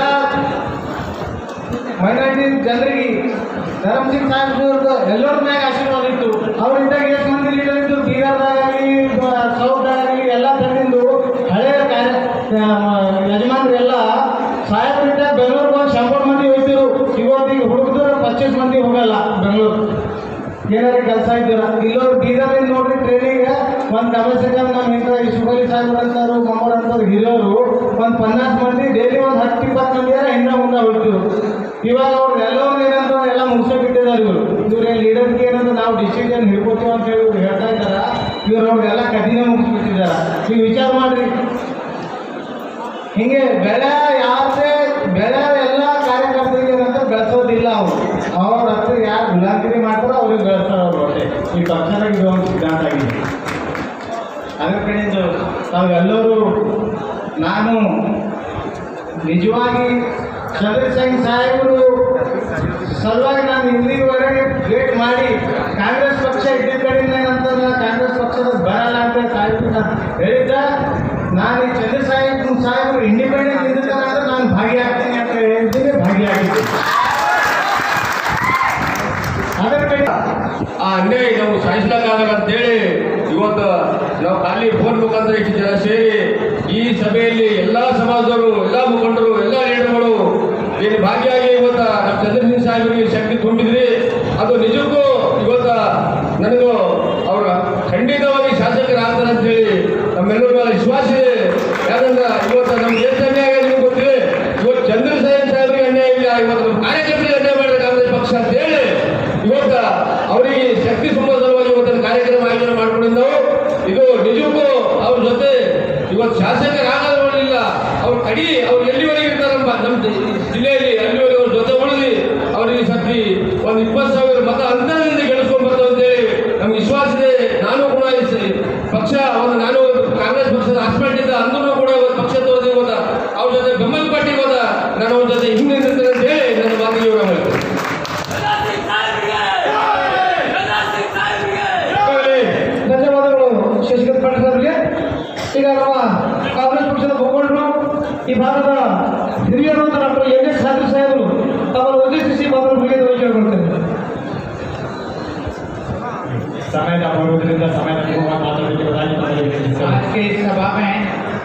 ಮೈನಾರಿಟಿ ಜನರಿಗೆ ಧರಮ್ ಸಿಂಗ್ ಸಾಹೇಬ್ರದ್ದು ಎಲ್ಲರ ಮ್ಯಾಗ ಆಶೀರ್ವಾದ ಇತ್ತು ಅವ್ರಿಂದಾಗ ಎಷ್ಟು ಮಂದಿ ಲೀಡರ್ ಇತ್ತು ಬೀದರ್ದಾಗಲಿ ಸೌತ್ದಾಗಲಿ ಎಲ್ಲ ಕಡೆಯಿಂದ ಹಳೆಯ ಕಾರ್ಯ ಯಜಮಾನರೆಲ್ಲ ಸಹಾಯ ಬರ್ತಾ ಇದ್ದೀರ ಇಲ್ಲೋರು ಬೀದರ್ನಿಂದ ನೋಡ್ರಿ ಟ್ರೈನಿಗೆ ಒಂದು ಕಮಲ್ ಸೆಕಮ್ ನಮ್ಮ ಇಂಥ ಇಸುಬಲಿ ಸಾಹೇಬ್ರು ಅಂತಾರು ಮಮ್ಮರ್ ಅಂತಾರು ಹಿರಿಯವರು ಒಂದು ಪನ್ನಾಸ್ ಮಂದಿ ಡೈಲಿ ಒಂದು ಹತ್ತು ಇಪ್ಪತ್ತು ಮಂದಿ ಹಿಂದೆ ಮುಂದೆ ಹೋಗ್ತಿರು ಇವಾಗ ಅವ್ರು ಎಲ್ಲರೂ ಏನಂತ ಎಲ್ಲ ಮುಗಿಸೋ ಬಿಟ್ಟಿದ್ದಾರೆ ಇವರು ಇವ್ರ ಲೀಡರ್ಗೆ ಏನಂದ್ರೆ ನಾವು ಡಿಸಿಷನ್ ಹಿಡ್ಕೋತೀವಿ ಅಂತ ಹೇಳಿ ಇವ್ರು ಹೇಳ್ತಾ ಇದ್ದಾರ ಇವ್ರು ಅವ್ರನ್ನೆಲ್ಲ ಕಠಿಣ ಮುಗಿಸ್ಬಿಟ್ಟಿದ್ದಾರೆ ನೀವು ವಿಚಾರ ಮಾಡ್ರಿ ಹಿಂಗೆ ಬೆಳೆ ಯಾರೇ ಬೆಳೆ ಎಲ್ಲ ಕಾರ್ಯಕರ್ತರಿಗೆ ಏನಂತ ಬೆಳೆಸೋದಿಲ್ಲ ಅವರು ಅವ್ರ ಹತ್ರ ಯಾರು ಗುಲಾಮಗಿರಿ ಮಾಡ್ತಾರೋ ಅವ್ರಿಗೆ ಬೆಳೆಸ್ತಾರೆ ಅವ್ರು ಹೊಟ್ಟೆ ಈ ಪಕ್ಷನಾಗ ಇದು ಒಂದು ಸಿದ್ಧಾಂತ ಆಗಿದೆ ಅದ್ರ ಕಡೆಯಿಂದ ನಾವೆಲ್ಲರೂ ನಾನು ನಿಜವಾಗಿ ಚಂದ್ರ ಸಿಂಗ್ ಸಾಹೇಬರು ಸಲುವಾಗಿ ನಾನು ಇಲ್ಲಿವರೆಗೆ ವೇಟ್ ಮಾಡಿ ಕಾಂಗ್ರೆಸ್ ಪಕ್ಷ ಇದ್ದ ಕಡೆಯಿಂದ ಏನಂತಂದ್ರೆ ಕಾಂಗ್ರೆಸ್ ಪಕ್ಷದ ಬರಲ್ಲ ಅಂತ ಸಾಹೇಬ್ರು ನಾನು ಹೇಳಿದ್ದ ನಾನು ಈ ಚಂದ್ರ ಸಾಹೇಬ್ ಸಾಹೇಬರು ಇಂಡಿಪೆಂಡೆಂಟ್ ಇದ್ದಿದ್ದಾರೆ ಅಂದ್ರೆ ನಾನು ಭಾಗಿಯಾಗ್ತೀನಿ ಅಂತ ಹೇಳಿದ್ದೀನಿ ಭಾಗಿಯಾಗಿದ್ದೀನಿ ಅದರ ಕಡೆ ಆ ಅನ್ಯಾಯ ನಾವು ಸಾಯಿಸ್ಲಾಗಲ್ಲ ಅಂತೇಳಿ ಇವತ್ತು ನಾವು ಖಾಲಿ ಫೋನ್ ಮುಖಾಂತರ ಇಷ್ಟು ಜನ ಸೇರಿ ಈ ಸಭೆಯಲ್ಲಿ ಎಲ್ಲ ಸಮಾಜದವರು ಎಲ್ಲ ಮುಖಂಡರು ಎಲ್ಲ ಲೀಡರ್ಗಳು ಏನು ಭಾಗಿಯಾಗಿ ಇವತ್ತು ನಮ್ಮ ಚಂದ್ರಸಿಂಗ್ ಸಾಹೇಬರಿಗೆ ಶಕ್ತಿ ತುಂಬಿದ್ರಿ ಅದು ನಿಜಕ್ಕೂ ಇವತ್ತ ನನಗೂ ಅವರ ಖಂಡಿತವಾಗಿ ಶಾಸಕರಾಗ್ತಾರೆ ಅಂತೇಳಿ ನಮ್ಮೆಲ್ಲರ ಮೇಲೆ ವಿಶ್ವಾಸ ಇದೆ ಯಾಕಂದ್ರೆ ಇವತ್ತು ನಮ್ಗೆ ಎಷ್ಟು ಅನ್ಯಾಯ ಆಗಿದೆ ನಿಮ್ಗೆ ಗೊತ್ತಿದೆ ಇವತ್ತು ಚಂದ್ರಸೇನ್ ಸಾಹೇಬರಿಗೆ ಅನ್ಯಾಯ ಇಲ್ಲ ಇವತ್ತು ನಮ್ಮ ಕಾರ್ಯಕರ್ತರಿಗೆ ಅನ್ಯಾಯ ಮಾಡಿದ ಕಾಂಗ್ರೆಸ್ ಪಕ್ಷ ಅಂತೇಳಿ ಇವತ್ತ ಅವರಿಗೆ ಶಕ್ತಿ ತುಂಬುವ ಸಲುವಾಗಿ ಇವತ್ತಿನ ಕಾರ್ಯಕ್ರಮ ಆಯೋಜನೆ ಮಾಡ್ಕೊಂಡಿದ್ದವು ಇದು ನಿಜಕ್ಕೂ ಅವ್ರ ಜೊತೆ ಇವತ್ತು ಶಾಸಕರಾಗಲಿಲ್ಲ ಅವ್ರ ಕಡಿ ಅವ್ರು ಎಲ್ಲಿವರೆಗೆ ಇರ್ತಾರೆ ನಮ್ಮ ನಮ್ಮ ಜಿಲ್ಲೆಯಲ್ಲಿ ಅಲ್ಲಿವರೆಗೆ ಅವ್ರ ಜೊತೆ ಉಳಿದು ಅವರಿಗೆ ಶಕ್ತಿ ಒಂದು ಇಪ್ಪತ್ತು ಸಾವಿರ ಮತ ಅಂತರದಿಂದ ಗೆಲ್ಲಿಸ್ಕೊಂಡು ಬರ್ತಾವೆ ಅಂತೇಳಿ ನಮ್ಗೆ ವಿಶ್ವಾಸ ಇದೆ ನಾನು ಕೂಡ ಈ ಸ- ಪಕ್ಷ ಒಂದು ನಾನು ಕಾಂಗ್ರೆಸ್ ಪಕ್ಷದ ಹಾಸ್ಪಿಟಲ್ ಅಂದ್ರೂ ಕೂಡ ಇವತ್ತು ಪಕ್ಷ ತೋರಿಸಿ ಇವತ್ತ ಅವ್ರ ಜೊತೆ ಬೆಂಬಲ ಪಟ್ಟು ಇವತ್ತ ನಾನು ಅವ್ರ ಜೊತೆ ಹಿಂದೆ ನಿಲ್ತೇನೆ ಅಂತ ಹೇಳಿ ನನ್ನ ಮಾತಿಗೆ ವಿವರ ಮಾಡ್ತೀನಿ ಧನ್ಯವಾದಗಳು ಶಶಿಕಾಂತ್ ಪಾಟೀಲ್ ಅವರಿಗೆ ಈಗ ನಮ್ಮ ಕಾಂಗ್ರೆಸ್ ಪಕ್ಷದ ಮುಖಂಡರು ಈ ಭಾಗದ ಹಿರಿಯರು ಅಂತ ಡಾಕ್ಟರ್ ಎನ್ ಎಸ್ ಸಾಗರ್ ಸಾಹೇಬರು ತಮ್ಮನ್ನು ಉದ್ದೇಶಿಸಿ ಮಾತನ್ನು ಮುಗಿದ ಕೇಳ್ಕೊಳ್ತೇನೆ ಸಮಯದ ಬರುವುದರಿಂದ ಸಮಯದ ಪೂರ್ವ ಮಾತಾಡಲಿಕ್ಕೆ ಬದಲಾಗಿ ತಮಗೆ ವಿನಂತಿಸುತ್ತೇನೆ. आज के इस सभा में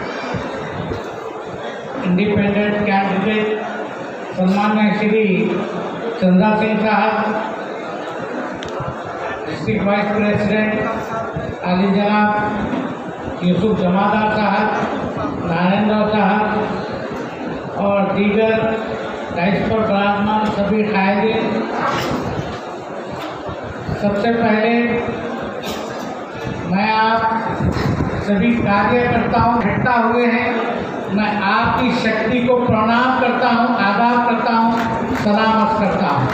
इंडिपेंडेंट कैंडिडेट सम्मान्य श्री चंद्रा सिंह साहब डिस्ट्रिक्ट वाइस प्रेसिडेंट आली जनाब यूसुफ जमादार साहब नारायण राव साहब और दीगर राइस पर विराजमान सभी कायदे सबसे पहले मैं आप सभी कार्यकर्ताओं इकट्ठा हुए हैं मैं आपकी शक्ति को प्रणाम करता हूं आदाब करता हूं सलामत करता हूं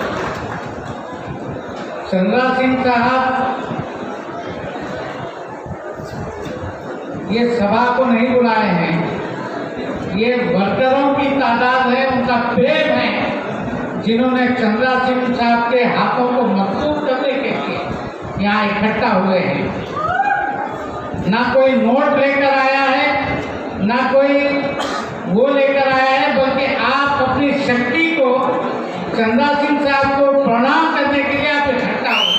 चंद्रा सिंह साहब ये सभा को नहीं बुलाए हैं ये वर्करों की तादाद है उनका प्रेम है जिन्होंने चंद्रा सिंह साहब के हाथों को मजबूत करने के लिए यहाँ इकट्ठा हुए हैं ना कोई नोट लेकर आया है ना कोई वो लेकर आया है बल्कि आप अपनी शक्ति को चंदा सिंह साहब को प्रणाम करने के लिए आप इकट्ठा हो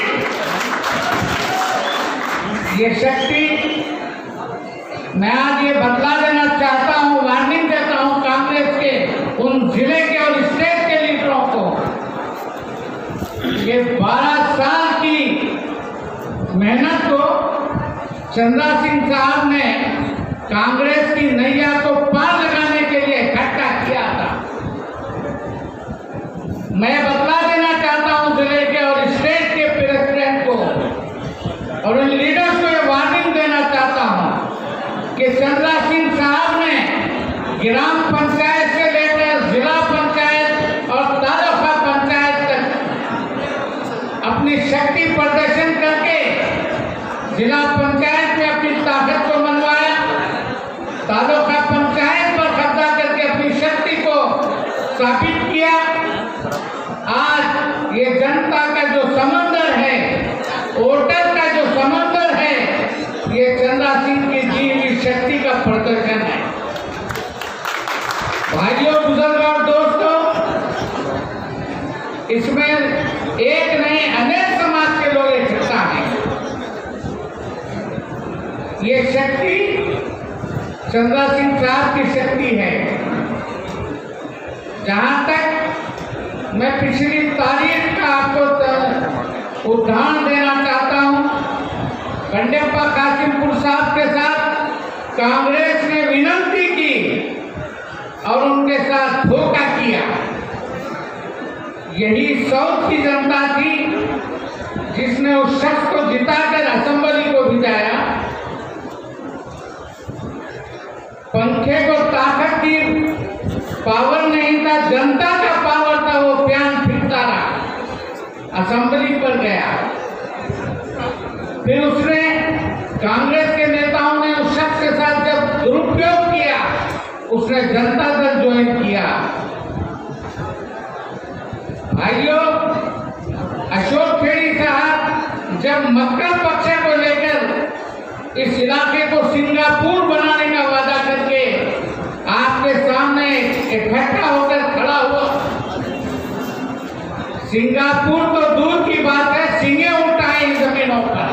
ये शक्ति मैं आज ये बदला देना चाहता हूँ वार्निंग देता हूँ कांग्रेस के उन जिले के और स्टेट के लीडरों को ये 12 साल की मेहनत को चंद्रा सिंह साहब ने कांग्रेस की नैया को पार लगाने के लिए इकट्ठा किया था मैं बदला देना चाहता हूं जिले के और स्टेट के प्रेसिडेंट को और उन लीडर्स को ये वार्निंग देना चाहता हूं कि चंद्रा सिंह साहब ने ग्राम पंचायत से लेकर जिला पंचायत और तालुका पंचायत तक अपनी शक्ति प्रदर्शन करके जिला पंचायत में अपनी ताकत को मनवाया तालुका पंचायत पर कब्जा करके अपनी शक्ति को स्थापित किया आज ये जनता का जो समंदर है वोटर का जो समंदर है ये चंदा सिंह की जी हुई शक्ति का प्रदर्शन है भाइयों बुजुर्ग और दोस्तों इसमें एक नहीं अनेक समाज के लोग इकट्ठा हैं ये शक्ति चंद्रा सिंह साहब की शक्ति है जहाँ तक मैं पिछली तारीख का आपको त- उदाहरण देना चाहता हूं कंडेप्पा कासिमपुर साहब के साथ कांग्रेस ने विनती की और उनके साथ धोखा किया यही साउथ की जनता थी जिसने उस शख्स को जिताकर असेंबली को भिजाया पंखे को ताकत की पावर नहीं था जनता का पावर था वो प्यान फिरता रहा असेंबली पर गया फिर उसने कांग्रेस के नेताओं ने उस शख्स के साथ जब दुरुपयोग किया उसने जनता दल ज्वाइन किया भाइयों अशोक खेड़ी साहब जब मक्कर पक्ष को लेकर इस इलाके को सिंगापुर बनाने का वादा करके आपके सामने इकट्ठा होकर खड़ा हुआ सिंगापुर तो दूर की बात है सिंगे उठाए इन जमीनों पर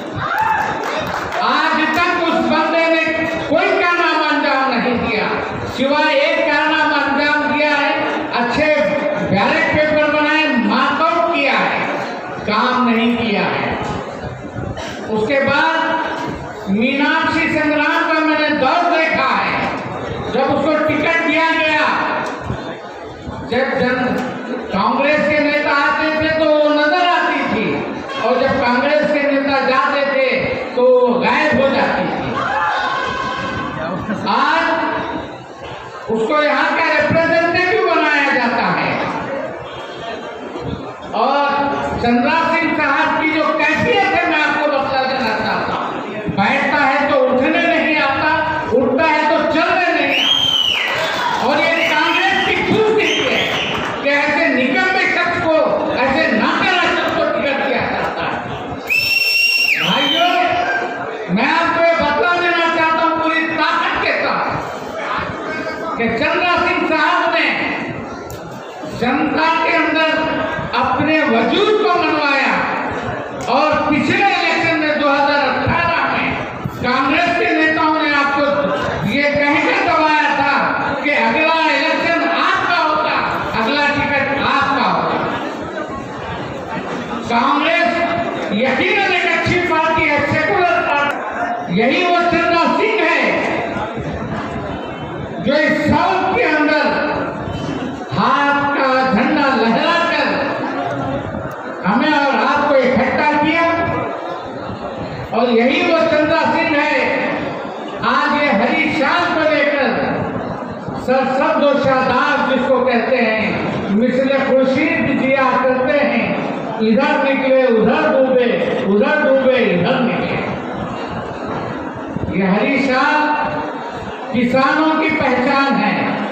आज तक उस बंदे ने कोई कारनामा अंजाम नहीं दिया सिवाय एक कारनामा अंजाम दिया है अच्छे बैलेट पेपर बनाए मार्कआउट किया है काम नहीं किया है उसके बाद मीनाक्षी संग्राम का मैंने दौर देखा है जब उसको टिकट दिया गया जब जन कांग्रेस के नेता आते थे तो वो नजर आती थी और जब कांग्रेस के नेता जाते थे तो वो गायब हो जाती थी आज उसको यहाँ का रिप्रेजेंटेटिव बनाया जाता है और चंद्रा सिंह साहब की जो कैफियत है मैं आपको बता देना चाहता हूँ बैठता है तो उठने नहीं आता उठता है तो चलने नहीं आता और ये कांग्रेस की खूबी है कि ऐसे निकम्मे शख्स को ऐसे नाकारा शख्स को टिकट दिया जाता है भाइयों मैं आपको ये बता देना चाहता हूँ पूरी ताकत के साथ कि चंद्रा सिंह साहब ने जनता के अंदर अपने वजूद को मनवाया और पिछले इलेक्शन में 2018 में कांग्रेस के नेताओं ने आपको ये कहकर दबाया था कि अगला इलेक्शन आपका होगा अगला टिकट आपका होगा कांग्रेस यकीनन एक अच्छी पार्टी है सेकुलर पार्टी यही वो चंद्रा सिंह है जो इस साउथ के अंदर हाथ का झंडा लहराकर हमें और आपको इकट्ठा किया और यही वो चंद्रा सिंह है आज ये हरी शान को लेकर सर सब दो शादाब जिसको कहते हैं मिसले खुर्शीद जिया करते हैं इधर निकले उधर डूबे उधर डूबे इधर निकले ये हरी शान किसानों की पहचान है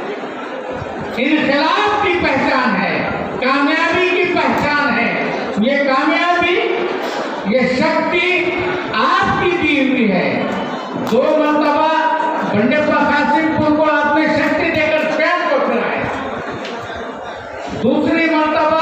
इनकलाब की पहचान है कामयाबी की पहचान है ये कामयाबी ये शक्ति आपकी दी हुई है दो मरतबा बंडेप्पा कासिमपुर को आपने शक्ति देकर पैर को फिराया दूसरी मरतबा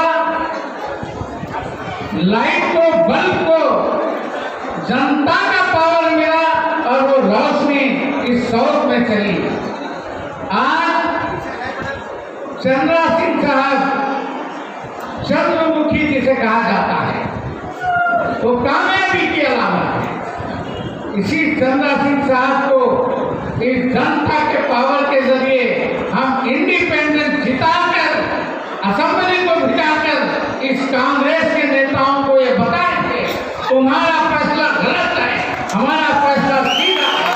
लाइट को बल्ब को जनता का पावर मिला और वो रोशनी इस साउथ में चली आज चंद्रा सिंह साहब चंद्रमुखी जिसे कहा जाता है वो कामयाबी की अलामत है इसी चंद्रा सिंह साहब को इस जनता के पावर के जरिए हम इंडिपेंडेंस जिताकर असेंबली को भिजाकर इस कांग्रेस के नेताओं को ये बताएंगे तुम्हारा फैसला गलत है हमारा फैसला सीधा है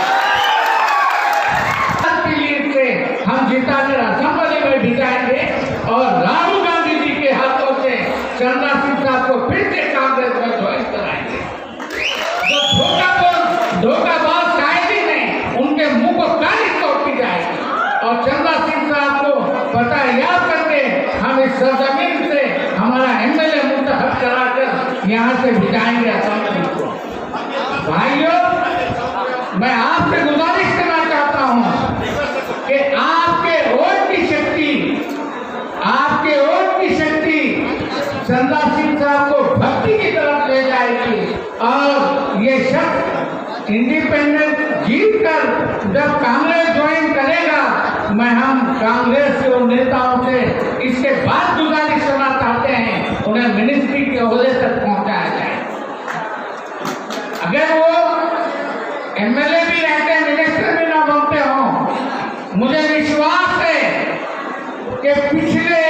की लीड से हम जिताकर असेंबली में भिजाएंगे और राहुल गांधी जी के हाथों से चंद्रा सिंह साहब को फिर से कांग्रेस में ज्वाइन कराएंगे जो धोखाबाज धोखाबाज शायद ही नहीं उनके मुंह को काली तोड़ती जाएगी और चंद्रा सिंह साहब को पता याद करके हम इस सरजमीन से हमारा एमएलए मुंतखब कराकर यहाँ से भिजाएंगे असेंबली को भाइयों मैं आपसे गुजारिश करना चाहता हूँ कि आपके वोट की शक्ति आपके वोट की शक्ति चंदा सिंह साहब को भक्ति की तरफ ले जाएगी और ये शख्स इंडिपेंडेंट जीत कर जब कांग्रेस ज्वाइन करेगा मैं हम कांग्रेस के उन नेताओं से इसके बाद गुजारिश करना चाहते हैं उन्हें मिनिस्ट्री के ओहदे तक पहुंचाया जाए अगर वो एमएलए भी रहते हैं मिनिस्टर भी ना बनते हों मुझे विश्वास है कि पिछले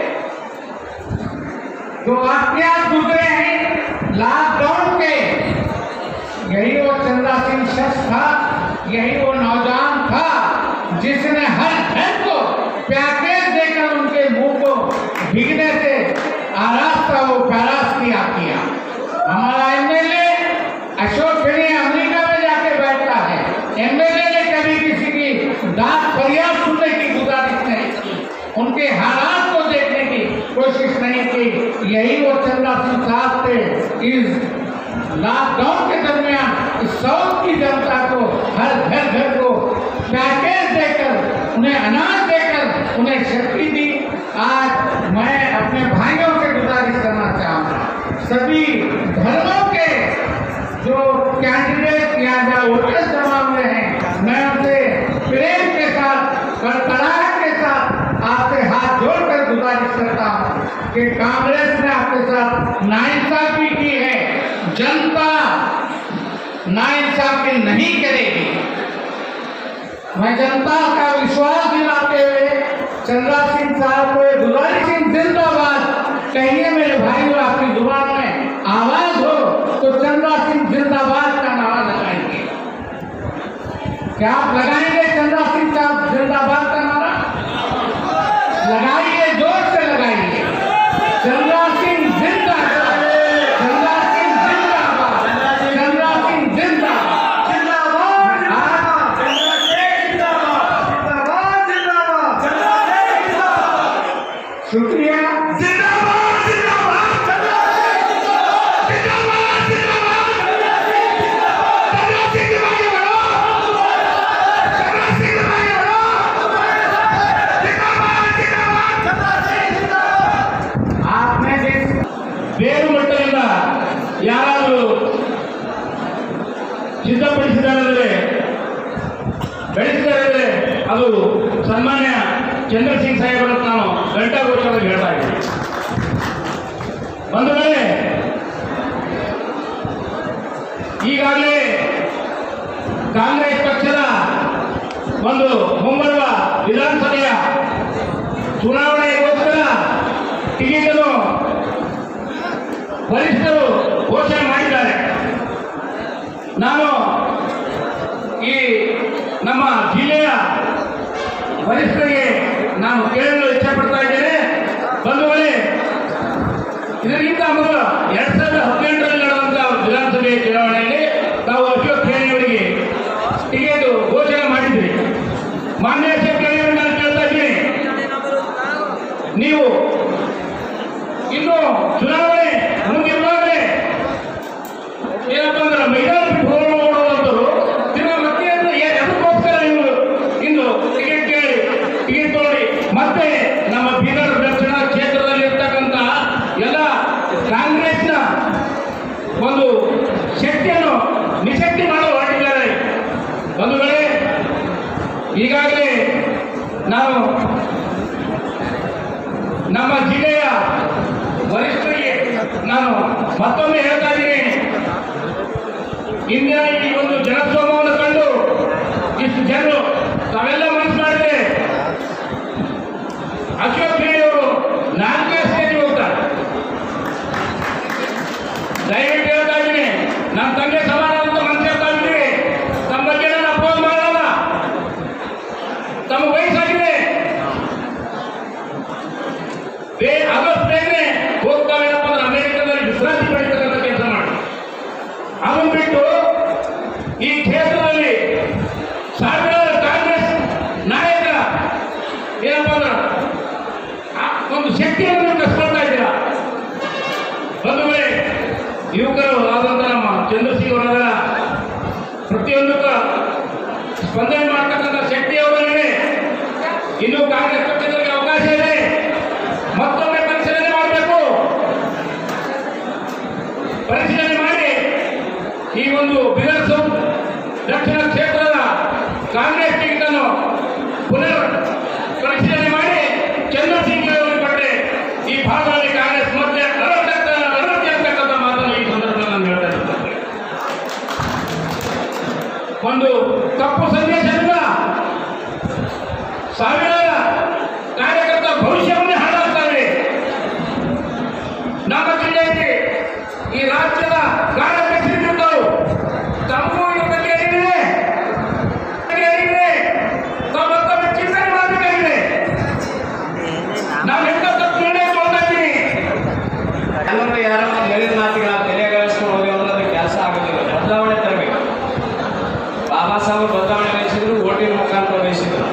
जो वाक्यात गुजरे हैं लॉकडाउन के यही वो चंद्रा सिंह शख्स था यही वो नौजवान था जिसने हर घर को पैकेज देकर उनके मुंह को भीगने से आरास्ता वो पैरास किया किया हमारा एमएलए अशोक खनी अमेरिका में जाके बैठता है एमएलए ने कभी किसी की डाक फरियाद सुनने की गुजारिश नहीं की उनके हालात को देखने की कोशिश नहीं की यही वो चंद्रा सिंह साहब थे इस लॉकडाउन के दरमियान इस साउथ की जनता को हर घर घर को पैकेज देकर उन्हें अनाज देकर उन्हें शक्ति दी आज मैं अपने भाइयों से गुजारिश करना चाहूँगा सभी धर्मों के जो कैंडिडेट या जो वोटर्स जमा हुए हैं मैं उनसे प्रेम के साथ कड़कड़ाहट के साथ आपसे हाथ जोड़कर गुजारिश करता हूँ कि कांग्रेस ने आपके साथ नाइंसाफी की है जनता नाइंसाफी नहीं करेगी मैं जनता का विश्वास दिलाते हुए चंद्रा सिंह साहब को गुजारिश सिंह जिंदाबाद कहिए मेरे भाई और आपकी जुबान में आवाज हो तो चंद्रा सिंह जिंदाबाद का नारा लगाएंगे क्या आप लगाएंगे चंद्रा सिंह साहब जिंदाबाद का नारा लगाइए जोर से लगाइए चंद्रा सिंह जिंदाबाद चंद्रा सिंह जिंदाबाद चंद्रा सिंह जिंदाबाद आज शुक्रिया आपने जिस ಬೇರು ಮಟ್ಟದಿಂದ ಯಾರಾದರೂ ಸಿದ್ಧಪಡಿಸಿದರೆ ಬೆಳೆಸಿದರೆ ಅದು ಸನ್ಮಾನ್ಯ ಚಂದ್ರಸಿಂಗ್ ಸಾಹೇಬರ ನಾನು ಘಂಟಾಘೋಷವಾಗಿ ಹೇಳ್ತಾ ಇದ್ದೀನಿ ಒಂದು ವೇಳೆ ಈಗಾಗಲೇ ಕಾಂಗ್ರೆಸ್ ಪಕ್ಷದ ಒಂದು ಮುಂಬರುವ ವಿಧಾನಸಭೆಯ ಚುನಾವಣೆಗೋಸ್ಕರ ಟಿಕೆಟನ್ನು ವರಿಷ್ಠರು ಘೋಷಣೆ ಮಾಡಿದ್ದಾರೆ ನಾನು ಈ ನಮ್ಮ ಜಿಲ್ಲೆಯ ವರಿಷ್ಠರಿಗೆ ನಾನು ಕೇಳಲು ಇಚ್ಛೆಪಡ್ತಾ ಇದ್ದೇನೆ ಬಂಧುಗಳೇ ಇದಕ್ಕಿಂತ ಮೊದಲು ಎರಡ್ ಸಾವಿರದ ಹದಿನೆಂಟರಲ್ಲಿ ನಡೆದಂತಹ ವಿಧಾನಸಭೆ ಚುನಾವಣೆಯಲ್ಲಿ ತಾವು ಅಶೋಕ್ ಖೇಣಿ ಅವರಿಗೆ ಟಿಕೆಟ್ ಘೋಷಣೆ ಮಾಡಿದ್ರಿ ಮಾನ್ಯ ಅಶೋಕ್ ಖೇಣಿ ಅವರಿಗೆ ನಾನು ಕೇಳ್ತಾ ಇದ್ದೀನಿ ನೀವು ಇನ್ನು ಚುನಾವಣೆ ಮುಂದಿರುವಾಗಲೇ ಏನಪ್ಪ ಅಂದ್ರೆ ಮೈದಾನ ಬಿಟ್ಟು ಹೋಗುವಂಥವ್ರು ತಿರ್ಗಾ ಮತ್ತೆ ಅಂದ್ರೆ ಏ- ಅದಕ್ಕೋಸ್ಕರ ನೀವು ಇಂದು ಟಿಕೆಟ್ ಕೇಳಿ ಟಿಕೆಟ್ ತಗೊಳ್ಳಿ ಮತ್ತೆ ನಮ್ಮ ಬೀದರ್ ದಕ್ಷಿಣ ಕ್ಷೇತ್ರದಲ್ಲಿ ಇರ್ತಕ್ಕಂಥ ಎಲ್ಲ ಕಾಂಗ್ರೆಸ್ನ ಒಂದು ಶಕ್ತಿಯನ್ನು ನಿಶಕ್ತಿ ಮಾಡಲು ಹೊರಟಿದ್ದಾರೆ ಬಂಧುಗಳೇ ಈಗಾಗಲೇ ನಾವು ನಮ್ಮ ಜಿಲ್ಲೆಯ ವರಿಷ್ಠರಿಗೆ ನಾನು ಮತ್ತೊಮ್ಮೆ ಹೇಳ್ತಾ ಇದ್ದೀನಿ ಇಂದಿನ ಈ ಒಂದು ಜನಸಮೂಹವನ್ನು ಕಂಡು ಇಷ್ಟು ಜನರು ತಾವೆಲ್ಲ ಮನಸ್ಸು ಮಾಡಿದ್ರೆ ಅಶೋಕ್ ಖೇಣಿ ಅವರು ನಾಲ್ಕನೇ ಸ್ಟೇಜಿಗೆ ಹೋಗ್ತಾರೆ ದಯವಿಟ್ಟು ಹೇಳ್ತಾ ಇದ್ದೀನಿ ನಮ್ಮ ತಂದೆ ಸಮಾನವಾದ ಮನಸ್ಸು ಹೇಳ್ತಾ ಇದ್ದೀವಿ ತಮ್ಮ ಬಗ್ಗೆ ನಾನು ಅಪೋಸ್ ಮಾಡಲ್ಲ ತಮ್ಮ ವಯಸ್ಸಾಗಿದೆ ಬೇ ಆಗಸ್ಟ್ ಬೇಗನೆ ಹೋಗ್ತಾವೇನಪ್ಪ ಅಂದ್ರೆ ಅಮೆರಿಕದಲ್ಲಿ ವಿಶ್ರಾಂತಿ ಪಡಿತಕ್ಕಂಥ ಕೆಲಸ ಮಾಡಿ ಅದನ್ನು ಬಿಟ್ಟು ಈ ಕ್ಷೇತ್ರದಲ್ಲಿ ಸಾವಿರಾರು ಕಾಂಗ್ರೆಸ್ ನಾಯಕ ಏನಪ್ಪ ಅಂದ್ರೆ ಆ ಒಂದು ಶಕ್ತಿಯನ್ನು ನೀವು ಕಸ್ಕೊಳ್ತಾ ಇದ್ದೀರಾ ಬಂಧುಗಳೇ ಯುವಕರು ಆದಂಥ ನಮ್ಮ ಚಂದ್ರಸಿಂಗ್ ಅವರೆಲ್ಲ ಪ್ರತಿಯೊಂದಕ್ಕ ಸ್ಪಂದನೆ ಮಾಡ್ತಕ್ಕಂಥ ಶಕ್ತಿ ಅವರಲ್ಲಿ ಇನ್ನೂ ಕಾಂಗ್ರೆಸ್ ಪಕ್ಷದವರಿಗೆ ಅವಕಾಶ ಇದೆ ಮತ್ತೊಮ್ಮೆ ಪರಿಶೀಲನೆ ಮಾಡಬೇಕು ಪರಿಶೀಲನೆ ಮಾಡಿ ಈ ಒಂದು ಬಿದರ್ ಸೌತ್ ದಕ್ಷಿಣ ಕ್ಷೇತ್ರದ ಕಾಂಗ್ರೆಸ್ ಟಿಕೆಟ್ ಅನ್ನು ಪುನರ್ ಪರಿಶೀಲನೆ ಮಾಡಿ ಚಂದ್ರಸಿಂಗ್ ಅವರಿಗೆ ಕೊಟ್ಟರೆ ಈ ಭಾಗದಲ್ಲಿ ಕಾಂಗ್ರೆಸ್ ಮತ್ತೆ ಅರವತ್ತಕ್ಕ ಅರವತ್ತಿ ಅಂತಕ್ಕಂಥ ಮಾತನ್ನು ಈ ಸಂದರ್ಭದಲ್ಲಿ ನಾನು ಹೇಳ್ತಾ ಇದ್ದೀನಿ ಒಂದು ತಪ್ಪು ಸಂದೇಶದಿಂದ ಸಾವಿರಾರ ಕಾರ್ಯಕರ್ತ ಭವಿಷ್ಯವನ್ನು ಹಾಳಾಗ್ತಾರೆ ನಮ್ಮ ಜಿಲ್ಲೆಯಲ್ಲಿ ಈ ರಾಜ್ಯದ ಕಾರ್ಯಕರ್ತರು ತಮಗೂ ಇದ್ರ ಬಗ್ಗೆ ಅರಿವಿದೆ ಬಗ್ಗೆ ಅರಿವಿದೆ ತಾವು ಮತ್ತೊಮ್ಮೆ ಚಿಂತನೆ ಮಾಡಬೇಕಾಗಿದೆ ನಾವು ಎಂತ ತಪ್ಪು ನಿರ್ಣಯ ತಗೊಂಡಿದ್ದೀವಿ ಎಲ್ಲರೂ ಯಾರೋ ಹೇಳಿದ ಮಾತಿಗೆ ನಾವು ತಲೆಗಳಿಸ್ಕೊಂಡು ಹೋಗಿ ಅನ್ನೋದು ಕೆಲಸ ಆಗೋದಿಲ್ಲ ಬದಲಾವಣೆ ತರಬೇಕು ಬಾಬಾ ಸಾಹೇಬ್ ಬದಲಾವಣೆ ಬಯಸಿದ್ರು ಓಟಿನ ಮುಖಾಂತರ ಬಯಸಿದ್ರು